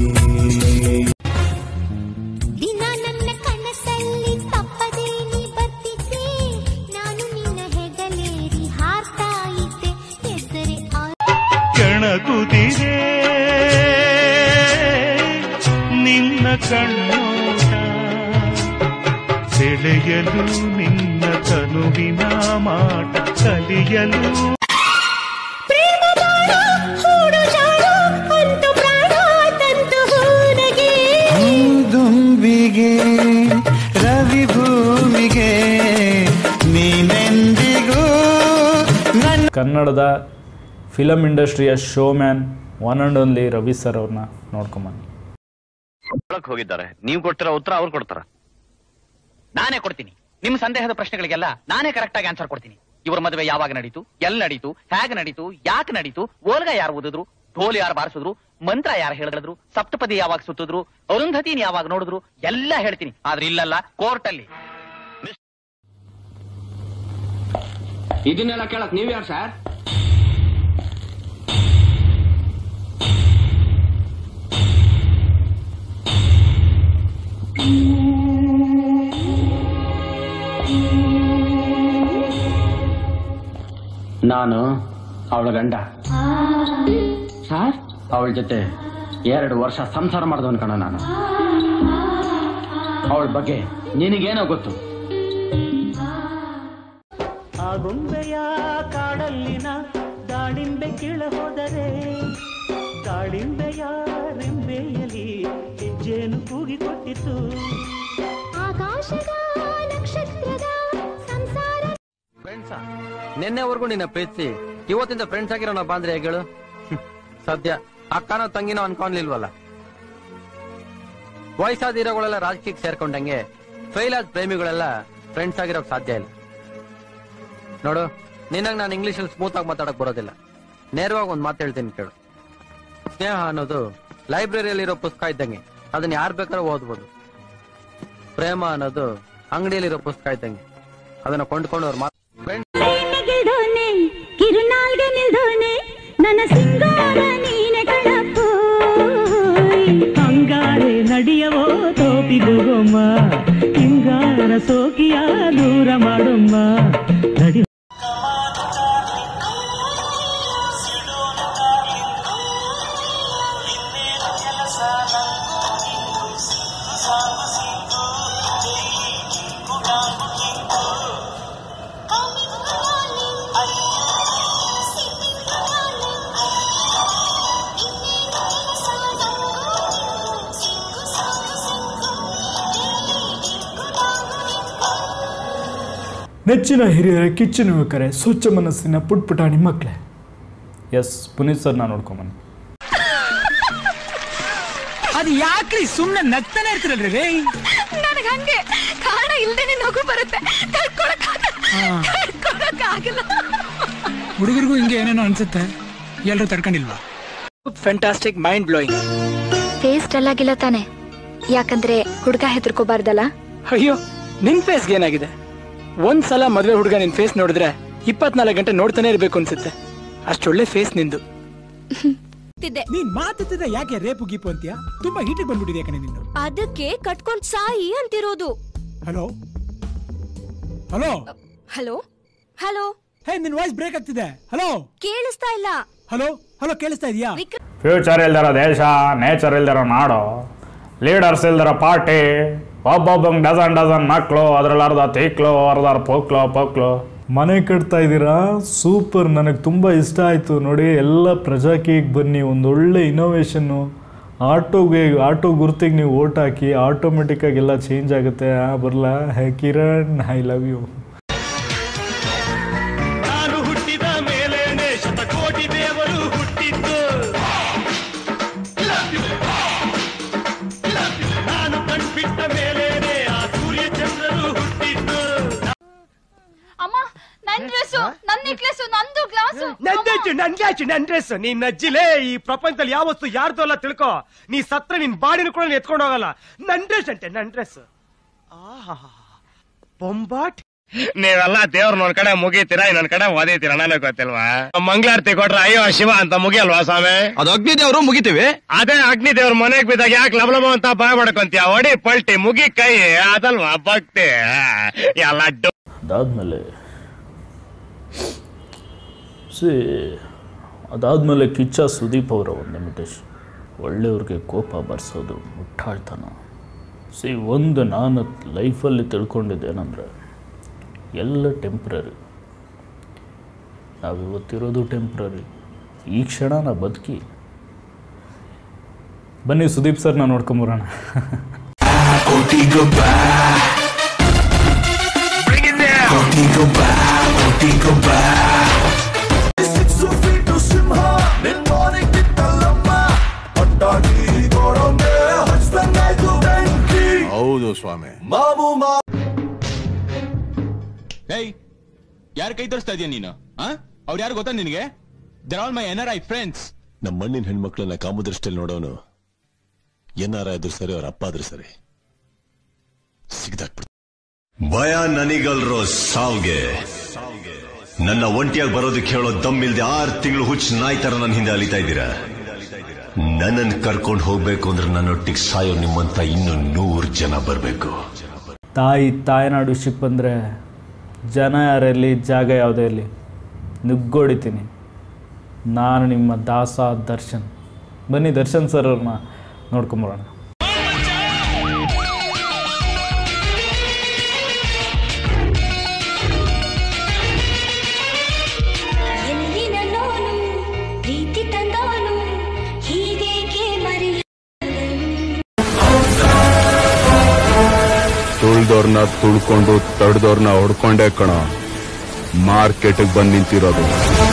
ದಿನ ನನ್ನ ಕನಸಲ್ಲಿ ತಪ್ಪದೇ ನೀ ಬರ್ತಿದ್ದೆ ನಾನು ನಿನ್ನ ಹೆಗಲೇರಿ ಹಾರ್ತಾ ಇದ್ದೆ ಹೆಸರೇ ಆ ಕೆಣಕುತ್ತಿದೆ ನಿನ್ನ ಕಣ್ಣೋಟ ಸೆಳೆಯಲು ನಿನ್ನ ತನುವಿನ ಮಾಟ ಕಲಿಯಲು ಪ್ರೇಮ ಬಾಣ ಹೂಡು ಜಾಣ ಅಂತು ಪ್ರಾಣ ತಂತು ಹೂನಗೆ ದುಂಬಿಗೆ ರವಿ ಭೂಮಿಗೆ ನೀನೆಂದಿಗೂ ನನ್ನ ಕನ್ನಡದ ಫಿಲಮ್ ಇಂಡಸ್ಟ್ರಿಯ showman one and only Ravi sir ಅವ್ರನ್ನ ನೋಡ್ಕೊಂಬನ್ನಿ ಹೋಗಿದ್ದಾರೆ ನೀವು ಕೊಡ್ತೀರಾ ಉತ್ತರ ಅವ್ರು ಕೊಡ್ತಾರ ನಾನೇ ಕೊಡ್ತೀನಿ ನಿಮ್ ಸಂದೇಹದ ಪ್ರಶ್ನೆಗಳಿಗೆಲ್ಲ ನಾನೇ ಕರೆಕ್ಟ್ ಆಗಿ ಆನ್ಸರ್ ಕೊಡ್ತೀನಿ ಇವ್ರ ಮದುವೆ ಯಾವಾಗ ನಡೀತು ಎಲ್ಲಿ ನಡೀತು ಹೇಗೆ ನಡೀತು ಯಾಕೆ ನಡೀತು ಓಲ್ಗ ಯಾರು ಓದಿದ್ರು ಢೋಲ್ ಯಾರು ಬಾರಿಸಿದ್ರು ಮಂತ್ರ ಯಾರು ಹೇಳಿದ್ರು ಸಪ್ತಪದಿ ಯಾವಾಗ ಸುತ್ತಿದ್ರು ಅರುಂಧತಿನ ಯಾವಾಗ ನೋಡಿದ್ರು ಎಲ್ಲ ಹೇಳ್ತೀನಿ ಆದ್ರೆ ಇಲ್ಲಲ್ಲ ಕೋರ್ಟ್ ಅಲ್ಲಿ ಇದನ್ನೆಲ್ಲ ಕೇಳಕ್ ನೀವ್ ಯಾರು ಸರ್ ಆ ನಾನು ಅವಳ ಗಂಡ ಅವಳ ಜೊತೆ ಎರಡು ವರ್ಷ ಸಂಸಾರ ಮಾಡಿದವನ್ ಕಣ ನಾನು ಅವಳ ಬಗ್ಗೆ ನಿನಗೇನೋ ಗೊತ್ತು ಆ ಗೊಂಬೆಯ ಕಾಡಲ್ಲಿನ ದಾಳಿಂಬೆ ಕೀಳ ಹೋದರೆ ದಾಳಿಂಬೆಯ ರೆಂಬೆಯಲ್ಲಿ ಹೆಜ್ಜೆಯನ್ನು ಕೂಗಿಕೊಟ್ಟಿತು ಆಕಾಶದ ನಕ್ಷತ್ರದ ಸಂಸಾರ ಫ್ರೆಂಡ್ಸಾ ನಿನ್ನೆವರೆಗೂ ನಿನ್ನ ಪ್ರೀತಿಸಿ ಇವತ್ತಿಂದ ಫ್ರೆಂಡ್ಸ್ ಆಗಿರೋ ನಾವು ಬಾಂದ್ರೆ ಹೇಳು ಸದ್ಯ ಅಕ್ಕನೋ ತಂಗಿನೋ ಅನ್ಕೊಂಡ್ಲಿಲ್ವಲ್ಲ ವಯಸ್ಸಾದ ಹೀರೋಗಳೆಲ್ಲ ರಾಜಕೀಯಕ್ಕೆ ಸೇರ್ಕೊಂಡಂಗೆ ಫೇಲ್ ಆದ ಪ್ರೇಮಿಗಳೆಲ್ಲ ಫ್ರೆಂಡ್ಸ್ ಆಗಿರೋಕ್ ಸಾಧ್ಯ ಇಲ್ಲ ನೋಡು ನಿನ್ನಂಗ್ ನಾನು ಇಂಗ್ಲಿಷ್ ಅಲ್ಲಿ ಸ್ಮೂತ್ ಆಗಿ ಮಾತಾಡಕ್ ಬರೋದಿಲ್ಲ ನೇರವಾಗಿ ಒಂದ್ ಮಾತು ಹೇಳ್ತೀನಿ ಕೇಳು ಸ್ನೇಹ ಅನ್ನೋದು ಲೈಬ್ರರಿಯಲ್ಲಿರೋ ಪುಸ್ತಕ ಇದ್ದಂಗೆ ಅದನ್ನ ಯಾರು ಬೇಕಾದ್ರೂ ಓದ್ಬೋದು ಪ್ರೇಮ ಅನ್ನೋದು ಅಂಗಡಿಯಲ್ಲಿರೋ ಪುಸ್ತಕ ಇದ್ದಂಗೆ ಅದನ್ನ ಕೊಂಡ್ಕೊಂಡು ಅವ್ರು ಮಾತು ಗೆಲ್ದೋನೆ ಕಿರುನಾಲ್ಗೆ ನಿಲ್ದೋನೆ ನನ್ನ ಸಿಂಗಾರ ನೀನೆ ಕಳಪ್ಪು ಹಂಗಾರೆ ನಡಿಯವೋ ತೋಪಿಗುಗೊಮ್ಮ ಹಿಂಗಾರ ಸೋಕಿಯ ದೂರ ಮಾಡೊಮ್ಮ ನಡಿ ನೆಚ್ಚಿನ ಹಿರಿಯರ ಕಿಚ್ಚನ ಯುವಕರೇ ಸ್ವಚ್ಛ ಮನಸ್ಸಿನ ಪುಟ್ ಪುಟಾಣಿ ಮಕ್ಕಳೇ ಎಸ್ ಪುನೀತ್ ಸರ್ ನಾನು ನೋಡ್ಕೊಂಬನ್ನಿ ಅದು ಯಾಕ್ರಿ ಸುಮ್ನೆ ನಗ್ತಾನೆ ಇರ್ತಿರಲ್ರಿ ರೇ ನನಗೆ ಹಂಗೆ ಕಾರಣ ಇಲ್ದೇನೆ ನಗು ಬರುತ್ತೆ ತಡ್ಕೊಳಕ್ಕಾಗಲ್ಲ ಹುಡುಗರಿಗೂ ಹಿಂಗೆ ಏನೇನೋ ಅನ್ಸುತ್ತೆ ಎಲ್ರು ತಡ್ಕೊಂಡಿಲ್ವಾ ಫ್ಯಾಂಟಾಸ್ಟಿಕ್ ಮೈಂಡ್ ಬ್ಲೋಯಿಂಗ್ ಟೇಸ್ಟ್ ಎಲ್ಲಾಗಿಲ್ಲ ತಾನೆ ಯಾಕಂದ್ರೆ ಹುಡ್ಗ ಹೆದರ್ಕೋಬಾರ್ದಲ್ಲ ಅಯ್ಯೋ ನಿನ್ ಫೇಸ್ಗೆ ಏನಾಗಿದೆ ಒಂದ್ಸಲ ಮದ್ವೆ ಹುಡುಗ ನಿನ್ ಫೇಸ್ ನೋಡಿದ್ರೆ ಇಪ್ಪತ್ನಾಲ್ಕು ಗಂಟೆ ನೋಡ್ತಾನೆ ಇರ್ಬೇಕು ಅನ್ಸುತ್ತೆ ಅಷ್ಟೊಳ್ಳೆ ಫೇಸ್ ನಿಂದು ನೀನ್ ಮಾತಾಡ್ತಿದ್ರೆ ಯಾಕೆ ರೇಪು ಗೀಪು ಅಂತೀಯ ತುಂಬಾ ಹೀಟಿಗೆ ಬಂದ್ಬಿಟ್ಟಿದೆ ಯಾಕನೆ ನಿಂದು ಅದಕ್ಕೆ ಕಟ್ಕೊಂಡ್ ಸಾಯಿ ಅಂತಿರೋದು hello hello hello hello hey ನಿನ್ ವಾಯ್ಸ್ ಬ್ರೇಕ್ ಆಗ್ತಿದೆ ಹಲೋ ಕೇಳಿಸ್ತಾ ಇಲ್ಲ ಹಲೋ ಹಲೋ ಕೇಳಿಸ್ತಾ ಇದೆಯಾ ಫ್ಯೂಚರ್ ಇಲ್ದಿರೋ ದೇಶ ನೇಚರ್ ಇಲ್ದಿರೋ ನಾಡು ಲೀಡರ್ಸ್ ಇಲ್ದಿರೋ ಪಾರ್ಟಿ ಒಬ್ಬೊಬ್ಬಂಗೆ ಡಜನ್ ಡಜನ್ ಮಕ್ಕಳು ಅದ್ರಲ್ಲಿ ಅರ್ಧ ತೀಕ್ಲು ಅರ್ಧ ಪೋಕ್ಲು ಪೋಕ್ಲು ಮನೆ ಕಟ್ತಾ ಇದ್ದೀರಾ ಸೂಪರ್ ನನಗೆ ತುಂಬ ಇಷ್ಟ ಆಯಿತು ನೋಡಿ ಎಲ್ಲ ಪ್ರಜಾಕಿಗೆ ಬನ್ನಿ ಒಂದೊಳ್ಳೆ ಇನೋವೇಷನ್ನು ಆಟೋಗೆ ಆಟೋ ಗುರ್ತಿಗೆ ನೀವು ಓಟ್ ಹಾಕಿ ಆಟೋಮೆಟಿಕ್ಕಾಗಿ ಎಲ್ಲ ಚೇಂಜ್ ಆಗುತ್ತೆ ಆ ಬರಲ್ಲ hey Kiran I love you ನಾನು ಹುಟ್ಟಿದ ಮೇಲೇನೆ ಶತಕೋಟಿ ದೇವರು ಹುಟ್ಟಿದ್ದು ನಾನು ಕಣ್ಬಿಟ್ಟ ಮೇಲೇನೆ ಆ ಸೂರ್ಯ ಚಂದ್ರರು ಹುಟ್ಟಿದ್ದು ಅಮ್ಮ ನನ್ ಡ್ರೆಸ್ಸು ನನ್ ನೆಕ್ಲೆಸ್ ನಂದು ಗ್ಲಾಸು ನಂದಾಚು ನನ್ಗಾಚು ನನ್ ಡ್ರೆಸ್ ನೀನ್ ನಜ್ಜಿಲೇ ಈ ಪ್ರಪಂಚದಲ್ಲಿ ಯಾವ ವಸ್ತು ಯಾರ್ದು ಅಲ್ಲ ತಿಳ್ಕೊ ನೀ ಸತ್ರ ನಿನ್ ಬಾಡಿನ ಕೂಡ ಎತ್ಕೊಂಡು ಹೋಗಲ್ಲ ನನ್ ಡ್ರೆಸ್ ಅಂತೆ ನನ್ ಡ್ರೆಸ್ ಬೊಂಬಾಟ್ ನೀವೆಲ್ಲ ದೇವ್ರ ನನ್ ಕಡೆ ಮುಗಿತೀರಾ ನನ್ ಕಡೆ ಓದಿತೀರಾ ನನಗೆ ಗೊತ್ತಿಲ್ವಾ ಮಂಗಳಾರತಿ ಕೊಟ್ರ ಅಯ್ಯೋ ಶಿವ ಅಂತ ಮುಗಿಯಲ್ವಾ ಸ್ವಾಮಿ ಅದು ಅಗ್ನಿ ದೇವರು ಮುಗಿತೀವಿ ಅದೇ ಅಗ್ನಿ ದೇವ್ರ ಮನೆಗ್ ಬಿದ್ದಾಗ ಯಾಕೆ ಲಬಲಬ ಅಂತ ಬಾಯ್ ಮಾಡ್ಕೊಂತೀಯ ಒಡಿ ಪಲ್ಟಿ ಮುಗಿ ಕೈ ಅದಲ್ವಾ ಭಕ್ತಿ ಎಲ್ಲ ಡು- ಅದಾದಮೇಲೆ ಸಿ ಅದಾದಮೇಲೆ ಕಿಚ್ಚ ಸುದೀಪ್ ಅವರ ಒಂದು ಇಮಿಟೇಷನ್ ಒಳ್ಳೆಯವ್ರಿಗೆ ಕೋಪ ಬರ್ಸೋದು ಮುಟ್ಟಾಳ್ತನ ಸಿ ಒಂದು ನಾನು ಲೈಫಲ್ಲಿ ತಿಳ್ಕೊಂಡಿದ್ದೇನೆಂದರೆ ಎಲ್ಲ ಟೆಂಪ್ರರಿ ನಾವಿವತ್ತಿರೋದು ಟೆಂಪ್ರರಿ ಈ ಕ್ಷಣ ನಾ ಬದುಕಿ ಬನ್ನಿ ಸುದೀಪ್ ಸರ್ ನಾವು ನೋಡ್ಕೊಂಬರೋಣ ಹೌದು ಸ್ವಾಮಿ ಏಯ್ ಯಾರ ಕೈ ತೋರಿಸ್ತಾ ಇದೀಯ ನೀನು ಅವ್ರು ಯಾರು ಗೊತ್ತಾ ನಿನಗೆ they're all my N R I friends ನಮ್ಮ ಮಣ್ಣಿನ ಹೆಣ್ಮಕ್ಳನ್ನ ಕಾಮದೃಷ್ಟಿಯಲ್ಲಿ ನೋಡೋನು ಎನ್ನಾರ ಇದ್ರು ಸರಿ ಅವ್ರ ಅಪ್ಪ ಆದ್ರೂ ಸರಿ ಸಿಗ್ದಾಕ್ಬಿಡ್ತು ಭಯ ನನಗಲ್ರೋ ಸಾವ್ಗೆ ನನ್ನ ಒಂಟಿಯಾಗಿ ಬರೋದಕ್ಕೆ ಹೇಳೋ ದಮ್ಮಿಲ್ದೆ ಆರು ತಿಂಗಳು ಹುಚ್ಚ ನಾಯಿ ತರ ನನ್ನ ಹಿಂದೆ ಅಲಿತಾ ಇದ್ದೀರಾ ನನ್ನನ್ನು ಕರ್ಕೊಂಡು ಹೋಗ್ಬೇಕು ಅಂದ್ರೆ ನನ್ನೊಟ್ಟಿಗೆ ಸಾಯೋ ನಿಮ್ಮಂತ ಇನ್ನು ನೂರು ಜನ ಬರಬೇಕು ತಾಯಿ ತಾಯ್ನಾಡು ವಿಷಯಕ್ಕೆ ಬಂದರೆ ಜನ ಯಾರಲ್ಲಿ ಜಾಗ ಯಾವುದೇ ಇರಲಿ ನುಗ್ಗೊಡಿತೀನಿ ನಾನು ನಿಮ್ಮ ದಾಸ ದರ್ಶನ್ ಬನ್ನಿ ದರ್ಶನ್ ಸರ್ ಅವ್ರನ್ನ ನೋಡ್ಕೊಂಬರೋಣ ಎಂದಿನ ನೋನು ಪ್ರೀತಿ ತಂದೋನು ಹೀಗೇಕೆ ಮರೆಯ ತುಳ್ದವ್ರನ್ನ ತುಳ್ಕೊಂಡು ತಡ್ದವ್ರನ್ನ ಹೊಡ್ಕೊಂಡೇ ಕಣ ಮಾರ್ಕೆಟ್ಗೆ ಬಂದ್ ನಿಂತಿರೋದು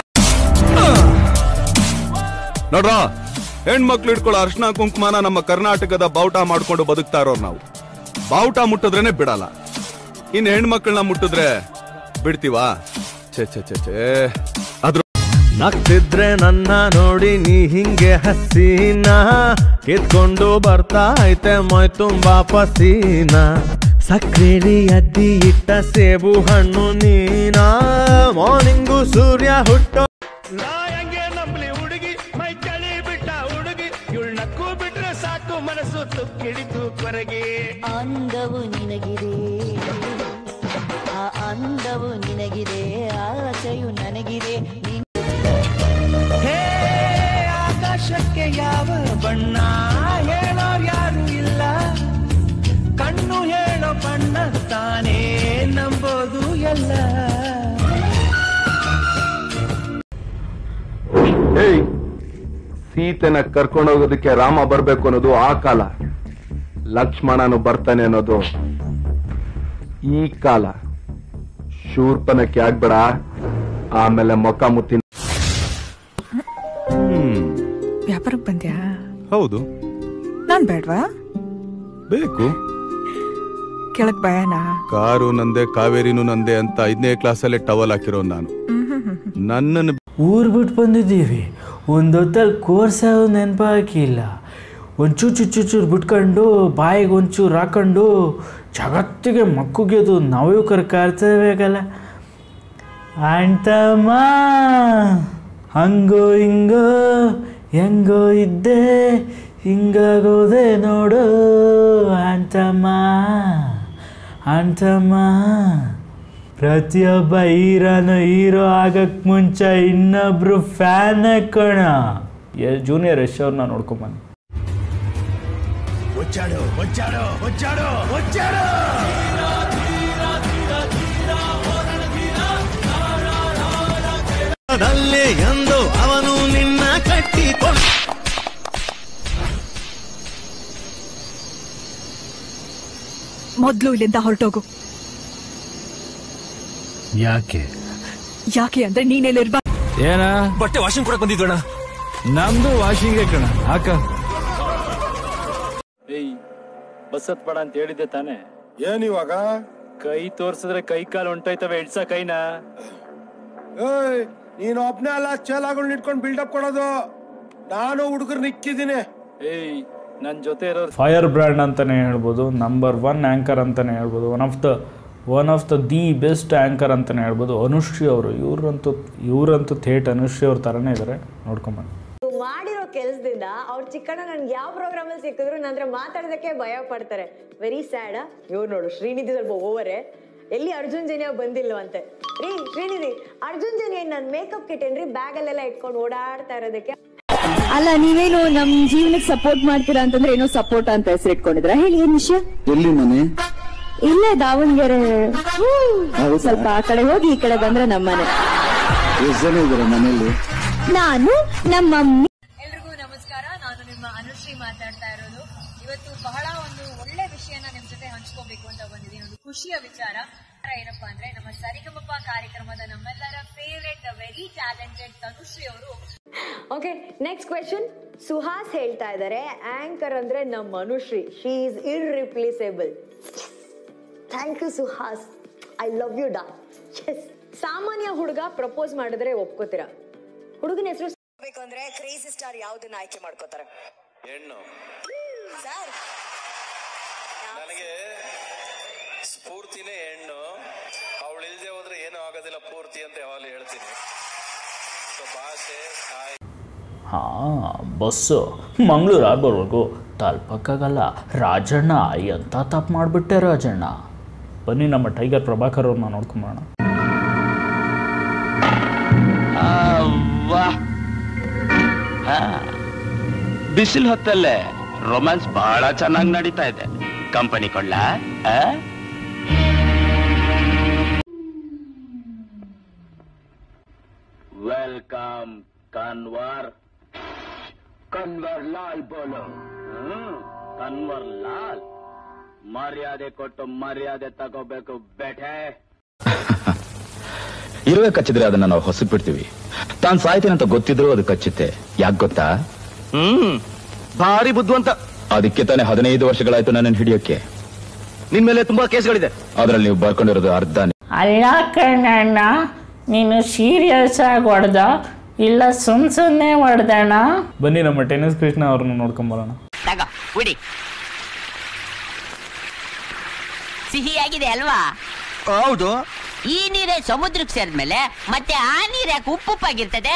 ನೋಡ್ರ ಹೆಣ್ಮಕ್ಳು ಇಟ್ಕೊಳ್ಳೋ ಅರ್ಶನ ಕುಂಕುಮನ ನಮ್ಮ ಕರ್ನಾಟಕದ ಬಾವುಟ ಮಾಡ್ಕೊಂಡು ಬದುಕ್ತಾ ಇರೋರು ನಾವು ಬಾವುಟ ಮುಟ್ಟಿದ್ರೇನೆ ಬಿಡಲ್ಲ ಇನ್ ಹೆಣ್ಮಕ್ಳನ್ನ ಮುಟ್ಟಿದ್ರೆ ಬಿಡ್ತೀವಾ ಛೇ ಛೇ ಛೇ ಛೇ ಅದ್ರ ನಗ್ತಿದ್ರೆ ನನ್ನ ನೋಡಿ ನೀ ಹಿಂಗೆ ಹಸೀನ ಕಿತ್ಕೊಂಡು ಬರ್ತಾ ಐತೆ ಮೈ ತುಂಬಾ ಪಸೀನ ಸಕ್ರೇಲಿ ಅದ್ದಿ ಇಟ್ಟ ಸೇಬು ಹಣ್ಣು ನೀನಾ ಮಾರ್ನಿಂಗು ಸೂರ್ಯ ಹುಟ್ಟೋ ಹೆಂಗೆ ನಂಬಲಿ ಹುಡುಗಿ ಮೈ ಚಳಿ ಬಿಟ್ಟ ಹುಡುಗಿ ಇವಳು ನಕ್ಕು ಬಿಟ್ರೆ ಸಾಕು ಮನಸ್ಸು ತುಕ್ಕಿಡಿತು ಕೊರಗೆ ಅಂದವು ನಿನಗಿದೆ ಆ ಅಂದವು ನಿನಗಿದೆ ಆಸೆಯು ನನಗಿದೆ ನಿನ್- ಹೇ ಆಕಾಶಕ್ಕೆ ಯಾವ ಬಣ್ಣ ಹೇಳೋರ್ ಯಾರು ಇಲ್ಲ ಕಣ್ಣು ಹೇಳೋ ಬಣ್ಣ ತಾನೇ ನಂಬೋದು ಎಲ್ಲ ಏಯ್ ಸೀತೆನ ಕರ್ಕೊಂಡೋಗೋದಕ್ಕೆ ರಾಮ ಬರ್ಬೇಕು ಅನ್ನೋದು ಆ ಕಾಲ ಲಕ್ಷ್ಮಣನು ಬರ್ತಾನೆ ಅನ್ನೋದು ಈ ಕಾಲ ಶೂರ್ಪನಕ್ಕೆ ಆಗ್ಬೇಡ ಆಮೇಲೆ ಮೊಕ್ಕ ಮುತ್ತಿನ ವ್ಯಾಪಾರಕ್ಕೆ ಬಂದ್ಯಾ ಹೌದು ನಾನ್ ಬೇಡ್ವಾ ಬೇಕು ಕೆಳಗ್ ಭಯನಾ ಕಾರು ನಂದೆ ಕಾವೇರಿನೂ ನಂದೆ ಅಂತ ಐದನೇ ಕ್ಲಾಸಲ್ಲೇ ಟವಲ್ ಹಾಕಿರೋ ನಾನು ನನ್ನನ್ನು ಊರು ಬಿಟ್ಟು ಬಂದಿದ್ದೀವಿ ಒಂದು ಹೊತ್ತಲ್ಲಿ ಕೋರ್ಸ್ ಯಾವುದು ನೆನಪು ಹಾಕಿಲ್ಲ ಒಂಚೂರು ಚೂರು ಚೂರು ಚೂರು ಬಿಟ್ಕೊಂಡು ಬಾಯಿಗೆ ಒಂಚೂರು ಹಾಕೊಂಡು ಜಗತ್ತಿಗೆ ಮಕ್ಕುಗೆದು ನಾವು ಕರ್ಕಾಡ್ತೇಬೇಕಲ್ಲ ಅಂಟಮ್ಮ ಹಂಗೋ ಹಿಂಗೋ ಹೆಂಗೋ ಇದ್ದೆ ಹಿಂಗಾಗೋದೆ ನೋಡು ಅಂಟಮ್ಮ ಅಂಟಮ್ಮ ಪ್ರತಿಯೊಬ್ಬ ಹೀರೋನು ಹೀರೋ ಆಗಕ್ ಮುಂಚೆ ಇನ್ನೊಬ್ರು ಫ್ಯಾನ್ ಕಣ ಜೂನಿಯರ್ ಯಶ್ ಅವ್ರನ್ನ ನೋಡ್ಕೊಂಬನ್ನಿ ಒಚ್ಚಾಡು ಒಚ್ಚಾಡು ಒಚ್ಚಾಡು ಒಚ್ಚಾಡು ದಲ್ಲಿ ಎಂದು ಅವನು ನಿನ್ನ ಕಟ್ಟಿಕೊಂಡು ಮೊದ್ಲು ಇಲ್ಲಿಂದ ಹೊರಟೋಗು ಯಾಕೆ ಯಾಕೆ ಅಂದ್ರೆ ನೀನೆಲ್ಲಿರ್ಬಾ ಏನ ಬಟ್ಟೆ ವಾಷಿಂಗ್ ಕೊಡಕ್ ಬಂದಿದ್ವಣ್ಣ ನಮ್ದು ವಾಷಿಂಗ್ ಕಣ ಹಾಕ ಏಯ್ ಬಸ್ ಹತ್ಬೇಡ ಅಂತ ಹೇಳಿದ್ದೆ ತಾನೆ ಏನಿವಾಗ ಕೈ ತೋರ್ಸಿದ್ರೆ ಕೈ ಕಾಲು ಹೊಂಟೋಯ್ತವೆ ಇಡ್ಸ ಕೈನ ಏಯ್ ನೀನು ಒಬ್ನೇ ಅಲ್ಲ ಚೇಲಾಗಳು ಇಟ್ಕೊಂಡು ಬಿಲ್ಡಪ್ ಕೊಡೋದು ನಾನು ಹುಡುಗರು ನಿಕ್ಕಿದ್ದೀನಿ ಏಯ್ ನನ್ ಜೊತೆ ಇರೋರು ಫೈರ್ ಬ್ರ್ಯಾಂಡ್ ಅಂತಲೇ ಹೇಳ್ಬೋದು ನಂಬರ್ ಒನ್ ಆ್ಯಂಕರ್ ಅಂತಲೇ ಹೇಳ್ಬೋದು one of the one of the the best anchor ಅಂತಲೇ ಹೇಳ್ಬೋದು ಅನುಶ್ರೀ ಅವರು ಇವರಂತೂ ಇವರಂತೂ ಥೇಟ್ ಅನುಶ್ರೀ ಅವ್ರ ಥರನೇ ಇದ್ದಾರೆ ನೋಡ್ಕೊಂಬನ್ನಿ ಮಾಡಿರೋ ಕೆಲಸದಿಂದ ಅವ್ರ ಚಿಕ್ಕಣ್ಣ ನನ್ಗೆ ಯಾವ ಪ್ರೋಗ್ರಾಮ್ ಅಲ್ಲಿ ಸಿಕ್ಕಿದ್ರು ನನ್ನ ಹತ್ರ ಮಾತಾಡೋದಕ್ಕೆ ಭಯ ಪಡ್ತಾರೆ ವೆರಿ ಸ್ಯಾಡ್ ಇವ್ರು ನೋಡು ಶ್ರೀನಿಧಿ ಸ್ವಲ್ಪ ಓವರೇ ಎಲ್ಲಿ ಅರ್ಜುನ್ ಜನಿಯ ಬಂದಿಲ್ವಂತೆ ರೀ ಶ್ರೀನಿಧಿ ಅರ್ಜುನ್ ಜನಿಯ ನನ್ ಮೇಕಪ್ ಕಿಟ್ ಏನ್ರಿ ಬ್ಯಾಗ್ ಅಲ್ಲೆಲ್ಲ ಇಟ್ಕೊಂಡು ಓಡಾಡ್ತಾ ಇರೋದಕ್ಕೆ ಅಲ್ಲ ನೀವೇನು ನಮ್ ಜೀವನಕ್ಕೆ ಸಪೋರ್ಟ್ ಮಾಡ್ತೀರಾ ಅಂತಂದ್ರೆ ಏನೋ ಸಪೋರ್ಟ್ ಅಂತ ಹೆಸರು ಇಟ್ಕೊಂಡಿದ್ರ ಹೇಳಿ ಏನ್ ವಿಷಯ ಎಲ್ಲಿ ಮನೆ ಇಲ್ಲೇ ದಾವಣಗೆರೆ ಸ್ವಲ್ಪ ಆ ಕಡೆ ಹೋಗಿ ಈ ಕಡೆ ಬಂದ್ರೆ ನಮ್ಮನೆ ಎಷ್ಟು ಜನ ಇದಾರೆ ಮನೆಯಲ್ಲಿ ನಾನು ನಮ್ಮ ಮಮ್ಮಿ ಎಲ್ರಿಗೂ ನಮಸ್ಕಾರ ನಾನು ನಿಮ್ಮ ಅನುಶ್ರೀ ಮಾತಾಡ್ತಾ ಇರೋದು ಇವತ್ತು ಬಹಳ ಒಂದು ಒಳ್ಳೆ ವಿಷಯನ ನಿಮ್ ಜೊತೆ ಹಂಚ್ಕೋಬೇಕು ಅಂತ ಬಂದಿದ್ದೀನಿ ಒಂದು ಖುಷಿಯ ವಿಚಾರ ಏನಪ್ಪಾ ಅಂದ್ರೆ ನಮ್ಮ ಸರಿಗಮಪ ಕಾರ್ಯಕ್ರಮದ ನಮ್ಮೆಲ್ಲರ ಫೇವರೇಟ್ ವೆರಿ ಟ್ಯಾಲೆಂಟೆಡ್ ತನುಶ್ರೀ ಅವರು ಓಕೆ ನೆಕ್ಸ್ಟ್ ಕ್ವೆಶನ್ ಸುಹಾಸ್ ಹೇಳ್ತಾ ಇದ್ದಾರೆ ಆಂಕರ್ ಅಂದ್ರೆ ನಮ್ಮ Anushree she is irreplaceable thank you Suhas I love you ಡಾ ಎಸ್ ಸಾಮಾನ್ಯ ಹುಡುಗ ಪ್ರಪೋಸ್ ಮಾಡಿದ್ರೆ ಒಪ್ಕೋತೀರಾ ಹುಡುಗನ ಹೆಸರು ಬೇಕು ಅಂದ್ರೆ ಕ್ರೇಜಿ ಸ್ಟಾರ್ ಯಾವ್ದನ್ನ ಆಯ್ಕೆ ಮಾಡ್ಕೋತಾರೆ ಹೆಣ್ಣು ಸರ್ ನನಗೆ ಸ್ಫೂರ್ತಿನೇ ಹೆಣ್ಣು ಅವಳು ಇಲ್ದೆ ಹೋದ್ರೆ ಏನೂ ಆಗೋದಿಲ್ಲ ಪೂರ್ತಿ ಅಂತ ಯಾವಾಗಲೂ ಹೇಳ್ತೀನಿ ಸೊ ಭಾಷೆ ತಾಯಿ ಹಾಂ ಬಸ್ಸು ಮಂಗಳೂರು ಆಗ್ಬರ್ಬೇಕು ತಲುಪಕ್ಕಾಗಲ್ಲ ರಾಜಣ್ಣ ಎಂಥ ತಪ್ಪು ಮಾಡಿಬಿಟ್ಟೆ ರಾಜಣ್ಣ ಬನ್ನಿ ನಮ್ಮ ಟೈಗರ್ ಪ್ರಭಾಕರ್ ಅವ್ರನ್ನ ನೋಡ್ಕೊಂಬರೋಣ ಬಿಸಿಲು ಹೊತ್ತಲ್ಲೇ ರೊಮ್ಯಾನ್ಸ್ ಬಹಳ ಚೆನ್ನಾಗಿ ನಡೀತಾ ಇದೆ ಕಂಪನಿ ಕೊಳ್ಳ ವೆಲ್ಕಮ್ ಕನ್ವರ್ ಕನ್ವರ್ ಲಾಲ್ ಬೋಲೋ ಹ್ಮ್, ಕನ್ವರ್ ಲಾಲ್ ಮರ್ಯಾದೆ ಕೊಟ್ಟು ಮರ್ಯಾದೆ ತಗೋಬೇಕು ಬೇಟೆ ಇರುವೆ ಕಚ್ಚಿದ್ರೆ ಅದನ್ನ ನಾವು ಹೊಸಕ್ ಬಿಡ್ತೀವಿ ತಾನ್ ಸಾಯ್ತೀನಿ ಅಂತ ಗೊತ್ತಿದ್ರು ಅದು ಕಚ್ಚುತ್ತೆ ಯಾಕೆ ಗೊತ್ತಾ ಹ್ಮ್ ಭಾರಿ ಬುದ್ಧಿವಂತ ಅದಕ್ಕೆ ತಾನೇ ಹದಿನೈದು ವರ್ಷಗಳಾಯ್ತು ನನ್ನನ್ನು ಹಿಡಿಯೋಕೆ ನಿನ್ ಮೇಲೆ ತುಂಬಾ ಕೇಸ್ಗಳಿದೆ ಅದ್ರಲ್ಲಿ ನೀವು ಬರ್ಕೊಂಡಿರೋದು ಅರ್ಧನೇ ಅಲ್ಲ ಕಣ್ಣಣ್ಣ ನೀನು ಸೀರಿಯಸ್ ಆಗಿ ಹೊಡೆದ ಇಲ್ಲ ಸುಮ್ ಸುಮ್ಮನೆ ಹೊಡೆದಣ್ಣ ಬನ್ನಿ ನಮ್ಮ ಟೆನ್ನಿಸ್ ಕೃಷ್ಣ ಅವ್ರನ್ನ ನೋಡ್ಕೊಂಬರೋಣ ತಗೋ ಕುಡಿ ಸಿಹಿಯಾಗಿದೆ ಅಲ್ವಾ ಹೌದು ಈ ನೀರೇ ಸಮುದ್ರಕ್ಕೆ ಸೇರಿದ್ಮೇಲೆ ಮತ್ತೆ ಆ ನೀರ್ ಯಾಕೆ ಉಪ್ಪುಪ್ಪಾಗಿರ್ತದೆ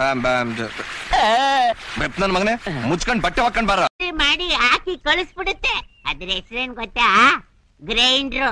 ನನ್ ಮಗನೇ ಮುಚ್ಕೊಂಡ್ ಬಟ್ಟೆ ಹಾಕೊಂಡ್ ಬಾರ ಮಾಡಿ ಹಾಕಿ ಕಳಿಸ್ಬಿಡುತ್ತೆ ಅದ್ರ ಹೆಸರೇನ್ ಗೊತ್ತಾ ಗ್ರೈಂಡ್ರು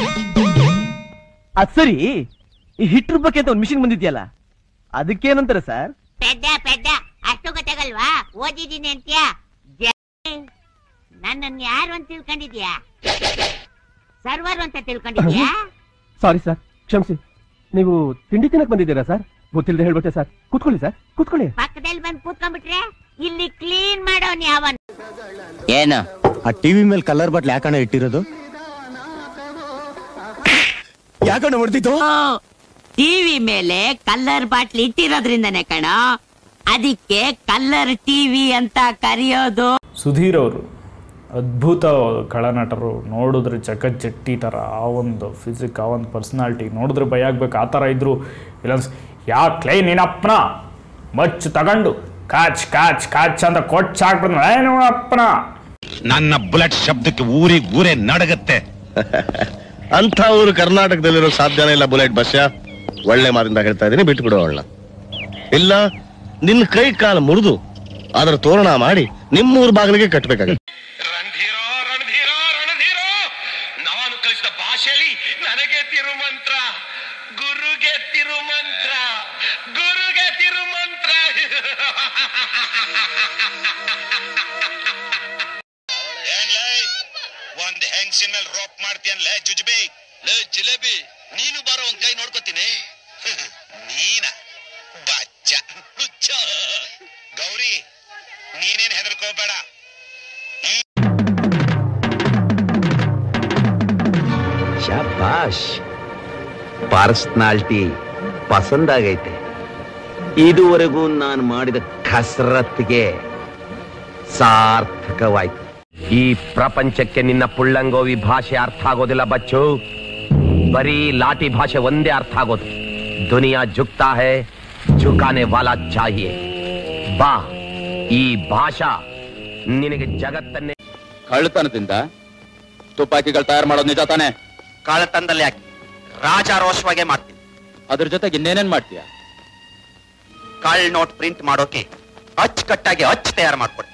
ಅದ್ ಸರಿ ಈ ಹಿಟ್ ರುಬ್ಬಕ್ಕೆ ಅಂತ ಒಂದ್ ಮಿಷಿನ್ ಬಂದಿದ್ಯಲ್ಲ ಅದಕ್ಕೇನಂತಾರೆ ಸರ್ ಪೆದ್ದ ಪೆದ್ದ ಅಷ್ಟು ಗೊತ್ತಾಗಲ್ವಾ ಓದಿದೀನಿ ಅಂತ್ಯಾ ನನ್ನನ್ನು ಯಾರು ಅಂತ ತಿಳ್ಕೊಂಡಿದ್ಯಾ ಸರ್ವರ್ ಅಂತ ತಿಳ್ಕೊಂಡಿದ್ಯಾ ಸಾರಿ ಸರ್ ಕ್ಷಮಿಸಿ ನೀವು ತಿಂಡಿ ತಿನ್ನಕ್ ಬಂದಿದ್ದೀರಾ ಸರ್ ಗೊತ್ತಿಲ್ಲದೆ ಹೇಳ್ಬಿಟ್ಟೆ ಸರ್ ಕೂತ್ಕೊಳ್ಳಿ ಸರ್ ಕೂತ್ಕೊಳ್ಳಿ ಪಕ್ಕದಲ್ಲಿ ಬಂದು ಕೂತ್ಕೊಂಡ್ಬಿಟ್ರೆ ಇಲ್ಲಿ ಕ್ಲೀನ್ ಮಾಡೋನ್ ಯಾವನ್ ಏನು ಆ ಟಿವಿ ಮೇಲೆ ಕಲರ್ ಬಟ್ಲು ಯಾಕಣ್ಣ ಇಟ್ಟಿರೋದು ಯಾಕಣ್ಣ ಹೊಡೆದಿದ್ದು ಟಿವಿ ಮೇಲೆ ಕಲ್ಲರ್ ಬಾಟ್ಲಿ ಇಟ್ಟಿರೋದ್ರಿಂದನೇ ಕಣ ಅದಕ್ಕೆ ಕಲ್ಲರ್ ಟಿವಿ ಅಂತ ಕರೆಯೋದು ಸುಧೀರ್ ಅವರು ಅದ್ಭುತ ಕಳನಟರು ನೋಡಿದ್ರೆ ಚಕಚಟ್ಟಿ ಥರ ಆ ಒಂದು ಫಿಸಿಕ್ ಆ ಒಂದು ಪರ್ಸ್ನಾಲಿಟಿ ನೋಡಿದ್ರೆ ಭಯ ಆಗ್ಬೇಕು ಆ ಥರ ಇದ್ರು ಇಲ್ಲ ಯಾಕ್ಲೇ ನೀನಪ್ಪನ ಮಚ್ಚು ತಗೊಂಡು ಕಾಚ್ ಕಾಚ್ ಕಾಚ್ ಅಂತ ಕೊಚ್ಚ ಹಾಕ್ಬಿಡ್ದು ಏನು ಅಪ್ಪನ ನನ್ನ ಬುಲೆಟ್ ಶಬ್ದಕ್ಕೆ ಊರಿ ಊರೇ ನಡಗತ್ತೆ ಅಂತ ಊರು ಕರ್ನಾಟಕದಲ್ಲಿರೋ ಸಾಧ್ಯನೇ ಇಲ್ಲ ಬುಲೆಟ್ ಬಸ್ಯ ಒಳ್ಳೆ ಮಾತಿಂದ ಹೇಳ್ತಾ ಇದೀನಿ ಬಿಟ್ಬಿಡು ಅವಳನ್ನ ಇಲ್ಲ ನಿನ್ನ ಕೈ ಕಾಲು ಮುರಿದು ಅದರ ತೋರಣ ಮಾಡಿ ನಿಮ್ಮೂರ್ ಬಾಗಿಲಿಗೆ ಕಟ್ಬೇಕಾಗತ್ತೆ ನಾನು ಕಲಿಸಿದ ಭಾಷೆಯಲ್ಲಿ ನನಗೆ ತಿರುಮಂತ್ರ ಗುರುಗೆ ತಿರುಮಂತ್ರ ಗುರುಗೆ ತಿರುಮಂತ್ರ ಒಂದ್ ಹೆಂಗ್ಸಿನ ಮೇಲೆ ರೋಪ್ ಮಾಡ್ತೀಯನ್ಲೇ ಜುಜ್ಬಿ ಲೇ ಜಿಲೇಬಿ ನೀನು ಬಾರೋ ಒಂದ್ ಕೈ ನೋಡ್ಕೋತೀನಿ ನೀನ ಬಚ್ಚ ಹುಚ್ಚ. ಗೌರಿ ನೀನೇನ್ ಹೆದರ್ಕೋಬೇಡ ಶಾಬಾಷ್ ಪರ್ಸನಾಲಿಟಿ ಪಸಂದಾಗೈತೆ ಇದುವರೆಗೂ ನಾನು ಮಾಡಿದ ಕಸರತ್ಗೆ ಸಾರ್ಥಕವಾಯ್ತು ಈ ಪ್ರಪಂಚಕ್ಕೆ ನಿನ್ನ ಪುಳ್ಳಂಗೋವಿ ಭಾಷೆ ಅರ್ಥ ಆಗೋದಿಲ್ಲ ಬಚ್ಚು ಬರೀ ಲಾಟಿ ಭಾಷೆ ಒಂದೇ ಅರ್ಥ ಆಗೋದು ದುನಿಯಾ ಜುಕ್ತಾ ಹೇ ಜುಕಾನೆ ವಾಲಾ ಚಾಹಿಯೆ ಬಾ ಈ ಭಾಷಾ ನಿನಗೆ ಜಗತ್ತನ್ನೇ ಕಳ್ಳತನದಿಂದ ತುಪಾಕಿಗಳು ತಯಾರು ಮಾಡೋದು ನಿಜ ತಾನೆ ಕಳ್ಳತನದಲ್ಲಿ ಯಾಕೆ ರಾಜಾರೋಷವಾಗೆ ಮಾಡ್ತೀನಿ ಅದ್ರ ಜೊತೆಗೆ ಇನ್ನೇನೇನ್ ಮಾಡ್ತೀಯ ಕಳ್ ನೋಟ್ ಪ್ರಿಂಟ್ ಮಾಡೋಕೆ ಅಚ್ಚುಕಟ್ಟಾಗಿ ಅಚ್ಚು ತಯಾರು ಮಾಡ್ಕೊಡ್ತೀನಿ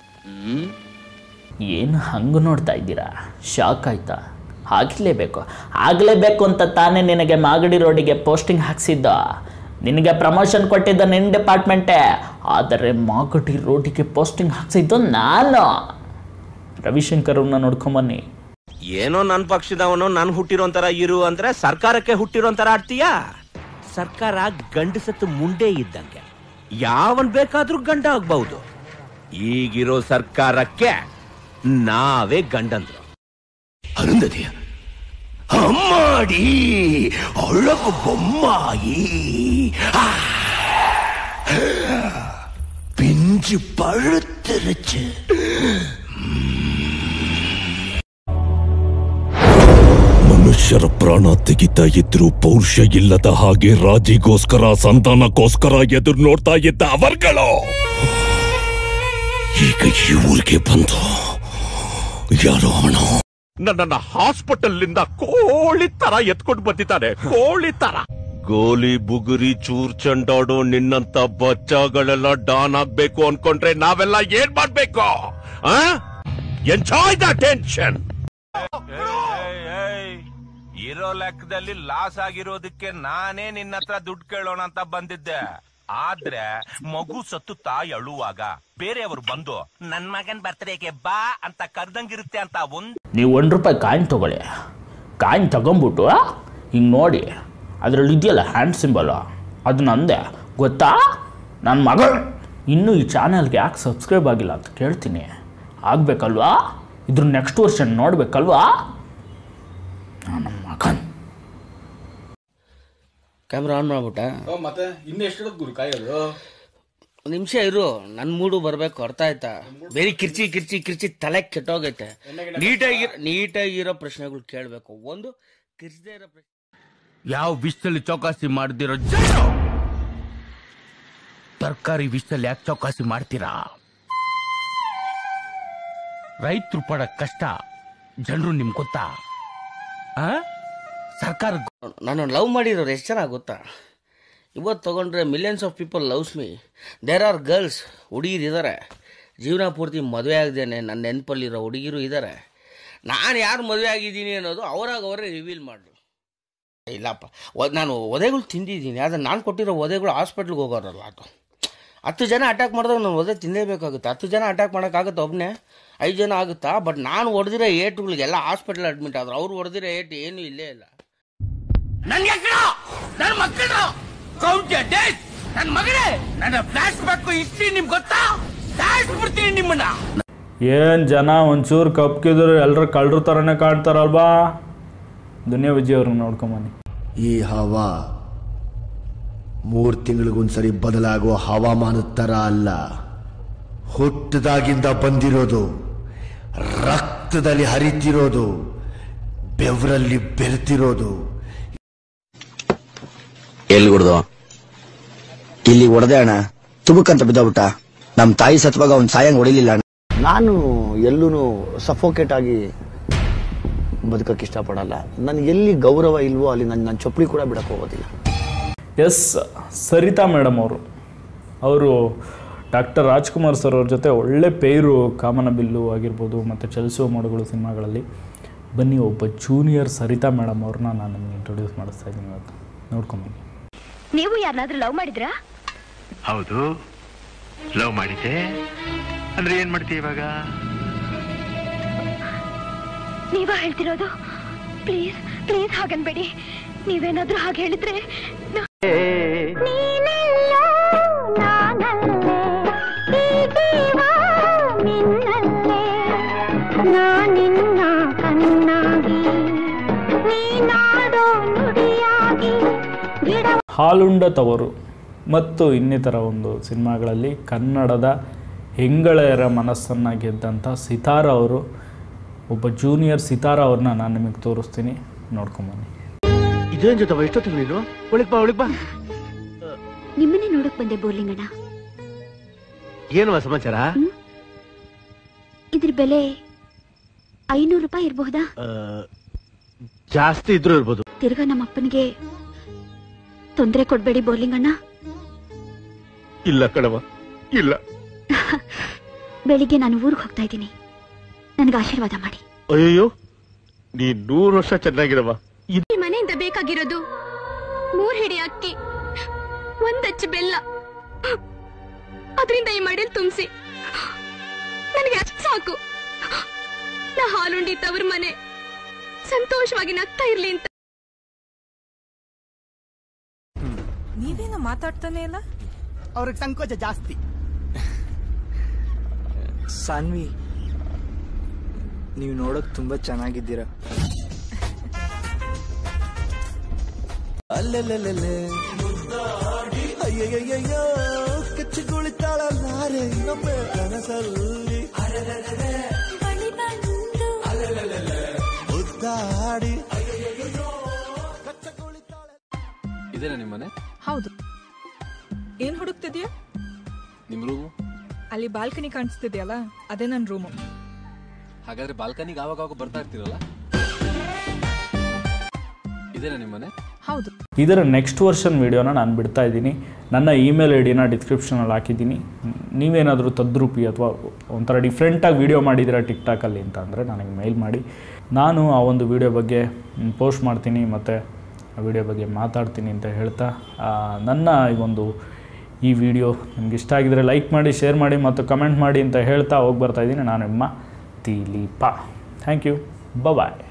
ಏನು ಹಂಗೆ ನೋಡ್ತಾ ಇದ್ದೀರಾ ಶಾಕ್ ಆಯ್ತಾ ಆಗಲೇಬೇಕು ಆಗಲೇಬೇಕು ಅಂತ ತಾನೇ ನಿನಗೆ ಮಾಗಡಿ ರೋಡಿಗೆ ಪೋಸ್ಟಿಂಗ್ ಹಾಕ್ಸಿದ್ದ ನಿನಗೆ ಪ್ರಮೋಷನ್ ಕೊಟ್ಟಿದ್ದ ನಿನ್ನ ಡಿಪಾರ್ಟ್ಮೆಂಟೇ ಆದರೆ ಮಾಗಡಿ ರೋಡಿಗೆ ಪೋಸ್ಟಿಂಗ್ ಹಾಕ್ಸಿದ್ದು ನಾನು ರವಿಶಂಕರ್ ಅವ್ರನ್ನ ನೋಡ್ಕೊಂಬನ್ನಿ ಏನೋ ನನ್ ಪಕ್ಷದವನು ನನ್ ಹುಟ್ಟಿರೋಂತರ ಇರು ಅಂದ್ರೆ ಸರ್ಕಾರಕ್ಕೆ ಹುಟ್ಟಿರೋಂತರ ಆಡ್ತೀಯಾ ಸರ್ಕಾರ ಗಂಡಸತ್ತು ಮುಂಡೆ ಇದ್ದಂಗೆ ಯಾವನ್ ಬೇಕಾದ್ರೂ ಗಂಡ ಆಗ್ಬಹುದು ಈಗಿರೋ ಸರ್ಕಾರಕ್ಕೆ ನಾವೇ ಗಂಡಂದ್ರು ಅರುಂಧತಿ அம்மாடி அழகு பொம்மாயி ஆ. பிஞ்சு பழுத்துருச்சு ಮನುಷ್ಯರ ಪ್ರಾಣ ತೆಗಿತಾ ಇದ್ರು ಪೌರುಷ ಇಲ್ಲದ ಹಾಗೆ ರಾಜಿಗೋಸ್ಕರ ಸಂತಾನಕ್ಕೋಸ್ಕರ ಎದುರು ನೋಡ್ತಾ ಇದ್ದ ಅವರ್ಗಳು ಈಗ ಈ ಊರಿಗೆ ಬಂದು ಯಾರೋ ಅವನು ನನ್ನನ್ನ ಹಾಸ್ಪಿಟಲ್ ನಿಂದ ಕೋಳಿ ತರ ಎತ್ಕೊಂಡು ಬಂದಿದ್ದಾನೆ ಕೋಳಿ ತರ ಗೋಲಿ ಬುಗುರಿ ಚೂರ್ ಚಂಡಾಡೋ ನಿನ್ನಂತ ಬಚ್ಚಗಳೆಲ್ಲ ಡಾನ್ ಆಗ್ಬೇಕು ಅನ್ಕೊಂಡ್ರೆ ನಾವೆಲ್ಲ ಏನ್ ಮಾಡ್ಬೇಕು ಎಂಜಾಯ್ ದ ಟೆನ್ಷನ್ ಇರೋ ಇರೋ ಲೆಕ್ಕದಲ್ಲಿ ಲಾಸ್ ಆಗಿರೋದಕ್ಕೆ ನಾನೇ ನಿನ್ನ ಹತ್ರ ದುಡ್ಡು ಕೇಳೋಣ ಅಂತ ಬಂದಿದ್ದೆ ಆದ್ರೆ ಮಗು ಸತ್ತು ತಾಯಿ ಅಳುವಾಗ ಬೇರೆಯವರು ಬಂದು ನನ್ ಮಗನ್ ಬರ್ತಡೆಗೆ ಬಾ ಅಂತ ಕರ್ದಂಗಿರುತ್ತೆ ಅಂತ ಒಂದ್ ನೀವು ಒಂದು ರೂಪಾಯಿ ಕಾಯಿನ್ ತೊಗೊಳ್ಳಿ ಕಾಯಿನ್ ತಗೊಂಬಿಟ್ಟು ಹಿಂಗೆ ನೋಡಿ ಅದರಲ್ಲಿ ಇದೆಯಲ್ಲ ಹ್ಯಾಂಡ್ ಸಿಂಬಲು ಅದು ನಂದೆ ಗೊತ್ತಾ ನನ್ನ ಮಗ ಇನ್ನೂ ಈ ಚಾನಲ್ಗೆ ಯಾಕೆ ಸಬ್ಸ್ಕ್ರೈಬ್ ಆಗಿಲ್ಲ ಅಂತ ಕೇಳ್ತೀನಿ ಆಗಬೇಕಲ್ವಾ ಇದ್ರ ನೆಕ್ಸ್ಟ್ ವರ್ಷನ್ ನೋಡ್ಬೇಕಲ್ವಾ ನನ್ನ ಮಗನ್ ಕ್ಯಾಮ್ರಾ ಆನ್ ಮಾಡ್ಬಿಟ್ಟ ಮತ್ತೆ ಇನ್ನೆಷ್ಟು ಗುರು ಕಾಯೋದು ಒಂದ್ ನಿಮಿಷ ಇರು ನನ್ ಮೂಡು ಬರ್ಬೇಕು ಅರ್ಥ ಆಯ್ತಾ ಬೇರೆ ಕಿರ್ಚಿ ಕಿರ್ಚಿ ಕಿರ್ಚಿ ತಲೆ ಕೆಟ್ಟೋಗೈತೆ ನೀಟಾಗಿ ನೀಟಾಗಿರೋ ಪ್ರಶ್ನೆಗಳು ಕೇಳ್ಬೇಕು ಒಂದು ಕಿರ್ಚದೇ ಇರೋ ಪ್ರಶ್ನೆ ಯಾವ ವಿಷಯದಲ್ಲಿ ಚೌಕಾಸಿ ಮಾಡ್ದಿರೋ ತರಕಾರಿ ವಿಷಯದಲ್ಲಿ ಯಾಕೆ ಚೌಕಾಸಿ ಮಾಡ್ತೀರಾ ರೈತರು ಪಡ ಕಷ್ಟ ಜನರು ನಿಮ್ ಗೊತ್ತಾ ಆ? ಸರ್ಕಾರ ನಾನು ಲವ್ ಮಾಡಿರೋರು ಎಷ್ಟು ಜನ ಗೊತ್ತಾ ಇವತ್ತು ತಗೊಂಡ್ರೆ millions of people loves me there are girls ಹುಡುಗಿರು ಇದ್ದಾರೆ ಜೀವನ ಪೂರ್ತಿ ಮದುವೆ ಆಗದೇನೆ ನನ್ನ ನೆನಪಲ್ಲಿರೋ ಹುಡುಗಿರು ಇದ್ದಾರೆ ನಾನು ಯಾರು ಮದುವೆ ಆಗಿದ್ದೀನಿ ಅನ್ನೋದು ಅವರಾಗ ಅವರೇ ರಿವೀಲ್ ಮಾಡ್ರು ಇಲ್ಲಪ್ಪ ಒ- ನಾನು ಒದೆಗಳು ತಿಂದಿದ್ದೀನಿ ಆದರೆ ನಾನು ಕೊಟ್ಟಿರೋ ಒದೆಗಳು ಹಾಸ್ಪಿಟ್ಲಿಗೆ ಹೋಗೋರಲ್ಲ ಅದು ಹತ್ತು ಜನ ಅಟ್ಯಾಕ್ ಮಾಡಿದಾಗ ನಾನು ಒದೆ ತಿನ್ನಲೇಬೇಕಾಗುತ್ತೆ ಹತ್ತು ಜನ ಅಟ್ಯಾಕ್ ಮಾಡೋಕ್ಕಾಗುತ್ತೆ ಒಬ್ಬನೇ ಐದು ಜನ ಆಗುತ್ತಾ ಬಟ್ ನಾನು ಹೊಡೆದಿರೋ ಏಟುಗಳಿಗೆಲ್ಲ ಹಾಸ್ಪಿಟ್ಲ್ ಅಡ್ಮಿಟ್ ಆದ್ರು ಅವ್ರು ಹೊಡೆದಿರೋ ಏಟು ಏನೂ ಇಲ್ಲೇ ಇಲ್ಲ ನನ್ಗೆ ನನ್ನ ಮಕ್ಕಳು ಕೌಂಟ್ ಡೇಸ್ ನನ್ನ ಮಗನೇ ನನ್ನ ಫ್ಲಾಶ್ ಬ್ಯಾಕ್ ಹಿಸ್ಟ್ರಿ ನಿಮ್ಗೆ ಗೊತ್ತಾ ಸಾಯಿಸ್ಬಿಡ್ತೀನಿ ನಿಮ್ಮನ್ನ ಏನು ಜನ ಒಂಚೂರು ಕಪ್ಕಿದ್ರು ಎಲ್ಲರೂ ಕಳ್ಳರು ಥರನೇ ಕಾಣ್ತಾರಲ್ವಾ ದುನಿಯಾ ವಿಜಯ್ ಅವ್ರನ್ನ ನೋಡ್ಕೊಂಬನ್ನಿ ಈ ಹವಾ ಮೂರ್ ತಿಂಗಳಿಗೊಂದ್ಸರಿ ಬದಲಾಗುವ ಹವಾಮಾನದ ತರ ಅಲ್ಲ ಹುಟ್ಟದಾಗಿಂದ ಬಂದಿರೋದು ರಕ್ತದಲ್ಲಿ ಹರಿತಿರೋದು ಬೆವರಲ್ಲಿ ಬೆರೆತಿರೋದು ಎಲ್ಲಿ ಹೊಡೆದು ಇಲ್ಲಿ ಹೊಡೆದೆ ಅಣ್ಣ ತುಬುಕಂತ ಬಿದ್ದೋಗ್ಬಿಟ್ಟ ನಮ್ ತಾಯಿ ಸತ್ವಾಗ ಅವ್ನ್ ಸಾಯಂಗ್ ಹೊಡಿಲಿಲ್ಲ ಅಣ್ಣ ನಾನು ಎಲ್ಲೂ ಸಫೋಕೇಟ್ ಆಗಿ ಬದುಕಕ್ಕೆ ಇಷ್ಟಪಡಲ್ಲ ನನ್ಗೆ ಎಲ್ಲಿ ಗೌರವ ಇಲ್ವೋ ಅಲ್ಲಿ ನನ್ನ ನನ್ನ ಚಪ್ಪಲಿ ಕೂಡ ಬಿಡಕ್ ಹೋಗೋದಿಲ್ಲ ಎಸ್ ಸರಿತಾ ಮೇಡಮ್ ಅವರು ಅವರು ಡಾಕ್ಟರ್ ರಾಜ್ಕುಮಾರ್ ಸರ್ ಅವ್ರ ಜೊತೆ ಒಳ್ಳೆ ಪೇರು ಕಾಮನ ಬಿಲ್ಲು ಆಗಿರ್ಬೋದು ಮತ್ತು ಚಲಿಸುವ ಮೋಡಗಳು ಸಿನಿಮಾಗಳಲ್ಲಿ ಬನ್ನಿ ಒಬ್ಬ ಜೂನಿಯರ್ ಸರಿತಾ ಮೇಡಮ್ ಅವ್ರನ್ನ ನಾನು ನಿಮ್ಗೆ ಇಂಟ್ರೊಡ್ಯೂಸ್ ಮಾಡಿಸ್ತಾ ಇದ್ದೀನಿ ಇವತ್ತು ನೋಡ್ಕೊಂಬನ್ನಿ ನೀವು ಯಾರನ್ನಾದ್ರೂ ಲವ್ ಮಾಡಿದ್ರಾ ಹೌದು ಲವ್ ಮಾಡಿದ್ದೆ ಅಂದ್ರೆ ಏನ್ ಮಾಡ್ತೀಯ ಇವಾಗ ನೀವ ಹೇಳ್ತಿರೋದು ಪ್ಲೀಸ್ ಪ್ಲೀಸ್ ಹಾಗನ್ಬೇಡಿ ನೀವೇನಾದ್ರೂ ಹಾಗೆ ಹೇಳಿದ್ರೆ ನಾ- ನೀನೆಲ್ಲೋ ನಾನಲ್ಲೇ, ಈ ಜೀವ ನಿನ್ನಲ್ಲೇ, ನಾನಿನ್ನ ಕಣ್ಣಾಗಿ ನೀನಾಡೋ ನುಡಿಯಾಗಿ ಗಿಡ ಹಾಲುಂಡ ತವರು ಮತ್ತು ಇನ್ನಿತರ ಒಂದು ಸಿನಿಮಾಗಳಲ್ಲಿ ಕನ್ನಡದ ಹೆಂಗಳೆಯರ ಮನಸ್ಸನ್ನು ಗೆದ್ದಂಥ ಸಿತಾರ ಅವರು ಒಬ್ಬ ಜೂನಿಯರ್ ಸಿತಾರ ಅವ್ರನ್ನ ನಾನು ನಿಮಗೆ ತೋರಿಸ್ತೀನಿ ನೋಡ್ಕೊಂಬನ್ನಿ ಇದೇನ್ ಜೊತೆ ಎಷ್ಟೊತ್ತಿಗೆ ನೀನು ಒಳಗ್ ಬಾ ಒಳಗ್ ಬಾ ನಿಮ್ಮನ್ನೇ ನೋಡಕ್ ಬಂದೆ ಬೋರ್ಲಿಂಗಣ್ಣ ಏನು ಸಮಾಚಾರ ಇದ್ರ ಬೆಲೆ ಐನೂರು ರೂಪಾಯಿ ಇರಬಹುದಾ ಆ, ಜಾಸ್ತಿ ಇದ್ರೂ ಇರ್ಬೋದು ತಿರ್ಗಾ ನಮ್ಮ ಅಪ್ಪನಿಗೆ ತೊಂದರೆ ಕೊಡ್ಬೇಡಿ ಬೋರ್ಲಿಂಗಣ್ಣ ಇಲ್ಲ ಕಣವ ಇಲ್ಲ ಬೆಳಿಗ್ಗೆ ನಾನು ಊರಿಗೆ ಹೋಗ್ತಾ ಇದ್ದೀನಿ ನನಗೆ ಆಶೀರ್ವಾದ ಮಾಡಿ ಅಯ್ಯೋ ನೀ ನೂರು ವರ್ಷ ಚೆನ್ನಾಗಿರವ ಈ ಮನೆಯಿಂದ ಬೇಕಾಗಿರೋದು ಮೂರ್ ಹಿಡಿ ಅಕ್ಕಿ ಒಂದಚ್ಚು ಬೆಲ್ಲ ಅದರಿಂದ ಈ ಮಡಿಲ್ ತುಂಬಿಸಿ ನನಗೆ ಅಷ್ಟು ಸಾಕು ನಾ ಹಾಲುಂಡಿ ತವ್ರ ಮನೆ ಸಂತೋಷವಾಗಿ ನಗ್ತಾ ಇರ್ಲಿ ಅಂತ ನೀವೇನು ಮಾತಾಡ್ತಾನೆ ಇಲ್ಲ ಅವ್ರಿಗೆ ಸಂಕೋಚ ಜಾಸ್ತಿ ಸಾನ್ವಿ ನೀವು ನೋಡಕ್ ತುಂಬಾ ಚೆನ್ನಾಗಿದ್ದೀರಾ ಅಲ್ಲೆಲ್ಲೆಲ್ಲೆಲ್ಲೆ ಅಯ್ಯಯ್ಯಯ್ಯೋ ಕಚ್ಚಿಗುಳಿತಾಳ ನಾರೆ ನಮ್ಮ ಕನಸಲ್ಲಿ ಮುದ್ದಾಡಿ ಇದೇನಾ ನಿಮ್ಮನೆ ಹೌದು ಏನ್ ಹುಡುಕ್ತಿದ್ಯಾ ನಿಮ್ ರೂಮು ಅಲ್ಲಿ ಬಾಲ್ಕನಿ ಕಾಣಿಸ್ತಿದ್ಯಲ್ಲ ಅದೇ ನನ್ನ ರೂಮು ಹಾಗಾದ್ರೆ ಬಾಲ್ಕನಿಗೆ ಆವಾಗ ಆವಾಗ ಬರ್ತಾ ಇರ್ತೀರಲ್ಲ ಇದೇನಾ ನಿಮ್ಮನೆ ಹೌದು ಇದರ ನೆಕ್ಸ್ಟ್ ವರ್ಷನ್ ವೀಡಿಯೋನ ನಾನು ಬಿಡ್ತಾ ಇದ್ದೀನಿ ನನ್ನ ಇಮೇಲ್ ಐ ಡಿನ ಡಿಸ್ಕ್ರಿಪ್ಷನಲ್ಲಿ ಹಾಕಿದ್ದೀನಿ ನೀವೇನಾದರೂ ತದ್ರೂಪಿ ಅಥವಾ ಒಂಥರ ಡಿಫ್ರೆಂಟಾಗಿ ವೀಡಿಯೋ ಮಾಡಿದ್ದೀರಾ ಟಿಕ್ಟಾಕಲ್ಲಿ ಅಂತ ಅಂದರೆ ನನಗೆ ಮೇಲ್ ಮಾಡಿ ನಾನು ಆ ಒಂದು ವಿಡಿಯೋ ಬಗ್ಗೆ ಪೋಸ್ಟ್ ಮಾಡ್ತೀನಿ ಮತ್ತು ಆ ವಿಡಿಯೋ ಬಗ್ಗೆ ಮಾತಾಡ್ತೀನಿ ಅಂತ ಹೇಳ್ತಾ ಆ, ನನ್ನ ಈ ಒಂದು ಈ ವಿಡಿಯೋ ನಿಮ್ಗೆ ಇಷ್ಟ ಆಗಿದರೆ ಲೈಕ್ ಮಾಡಿ ಶೇರ್ ಮಾಡಿ ಮತ್ತು ಕಮೆಂಟ್ ಮಾಡಿ ಅಂತ ಹೇಳ್ತಾ ಹೋಗಿ ಬರ್ತಾ ಇದ್ದೀನಿ ನಾನು ನಿಮ್ಮ ದಿಲೀಪ ಥ್ಯಾಂಕ್ ಯು ಬಾಯ್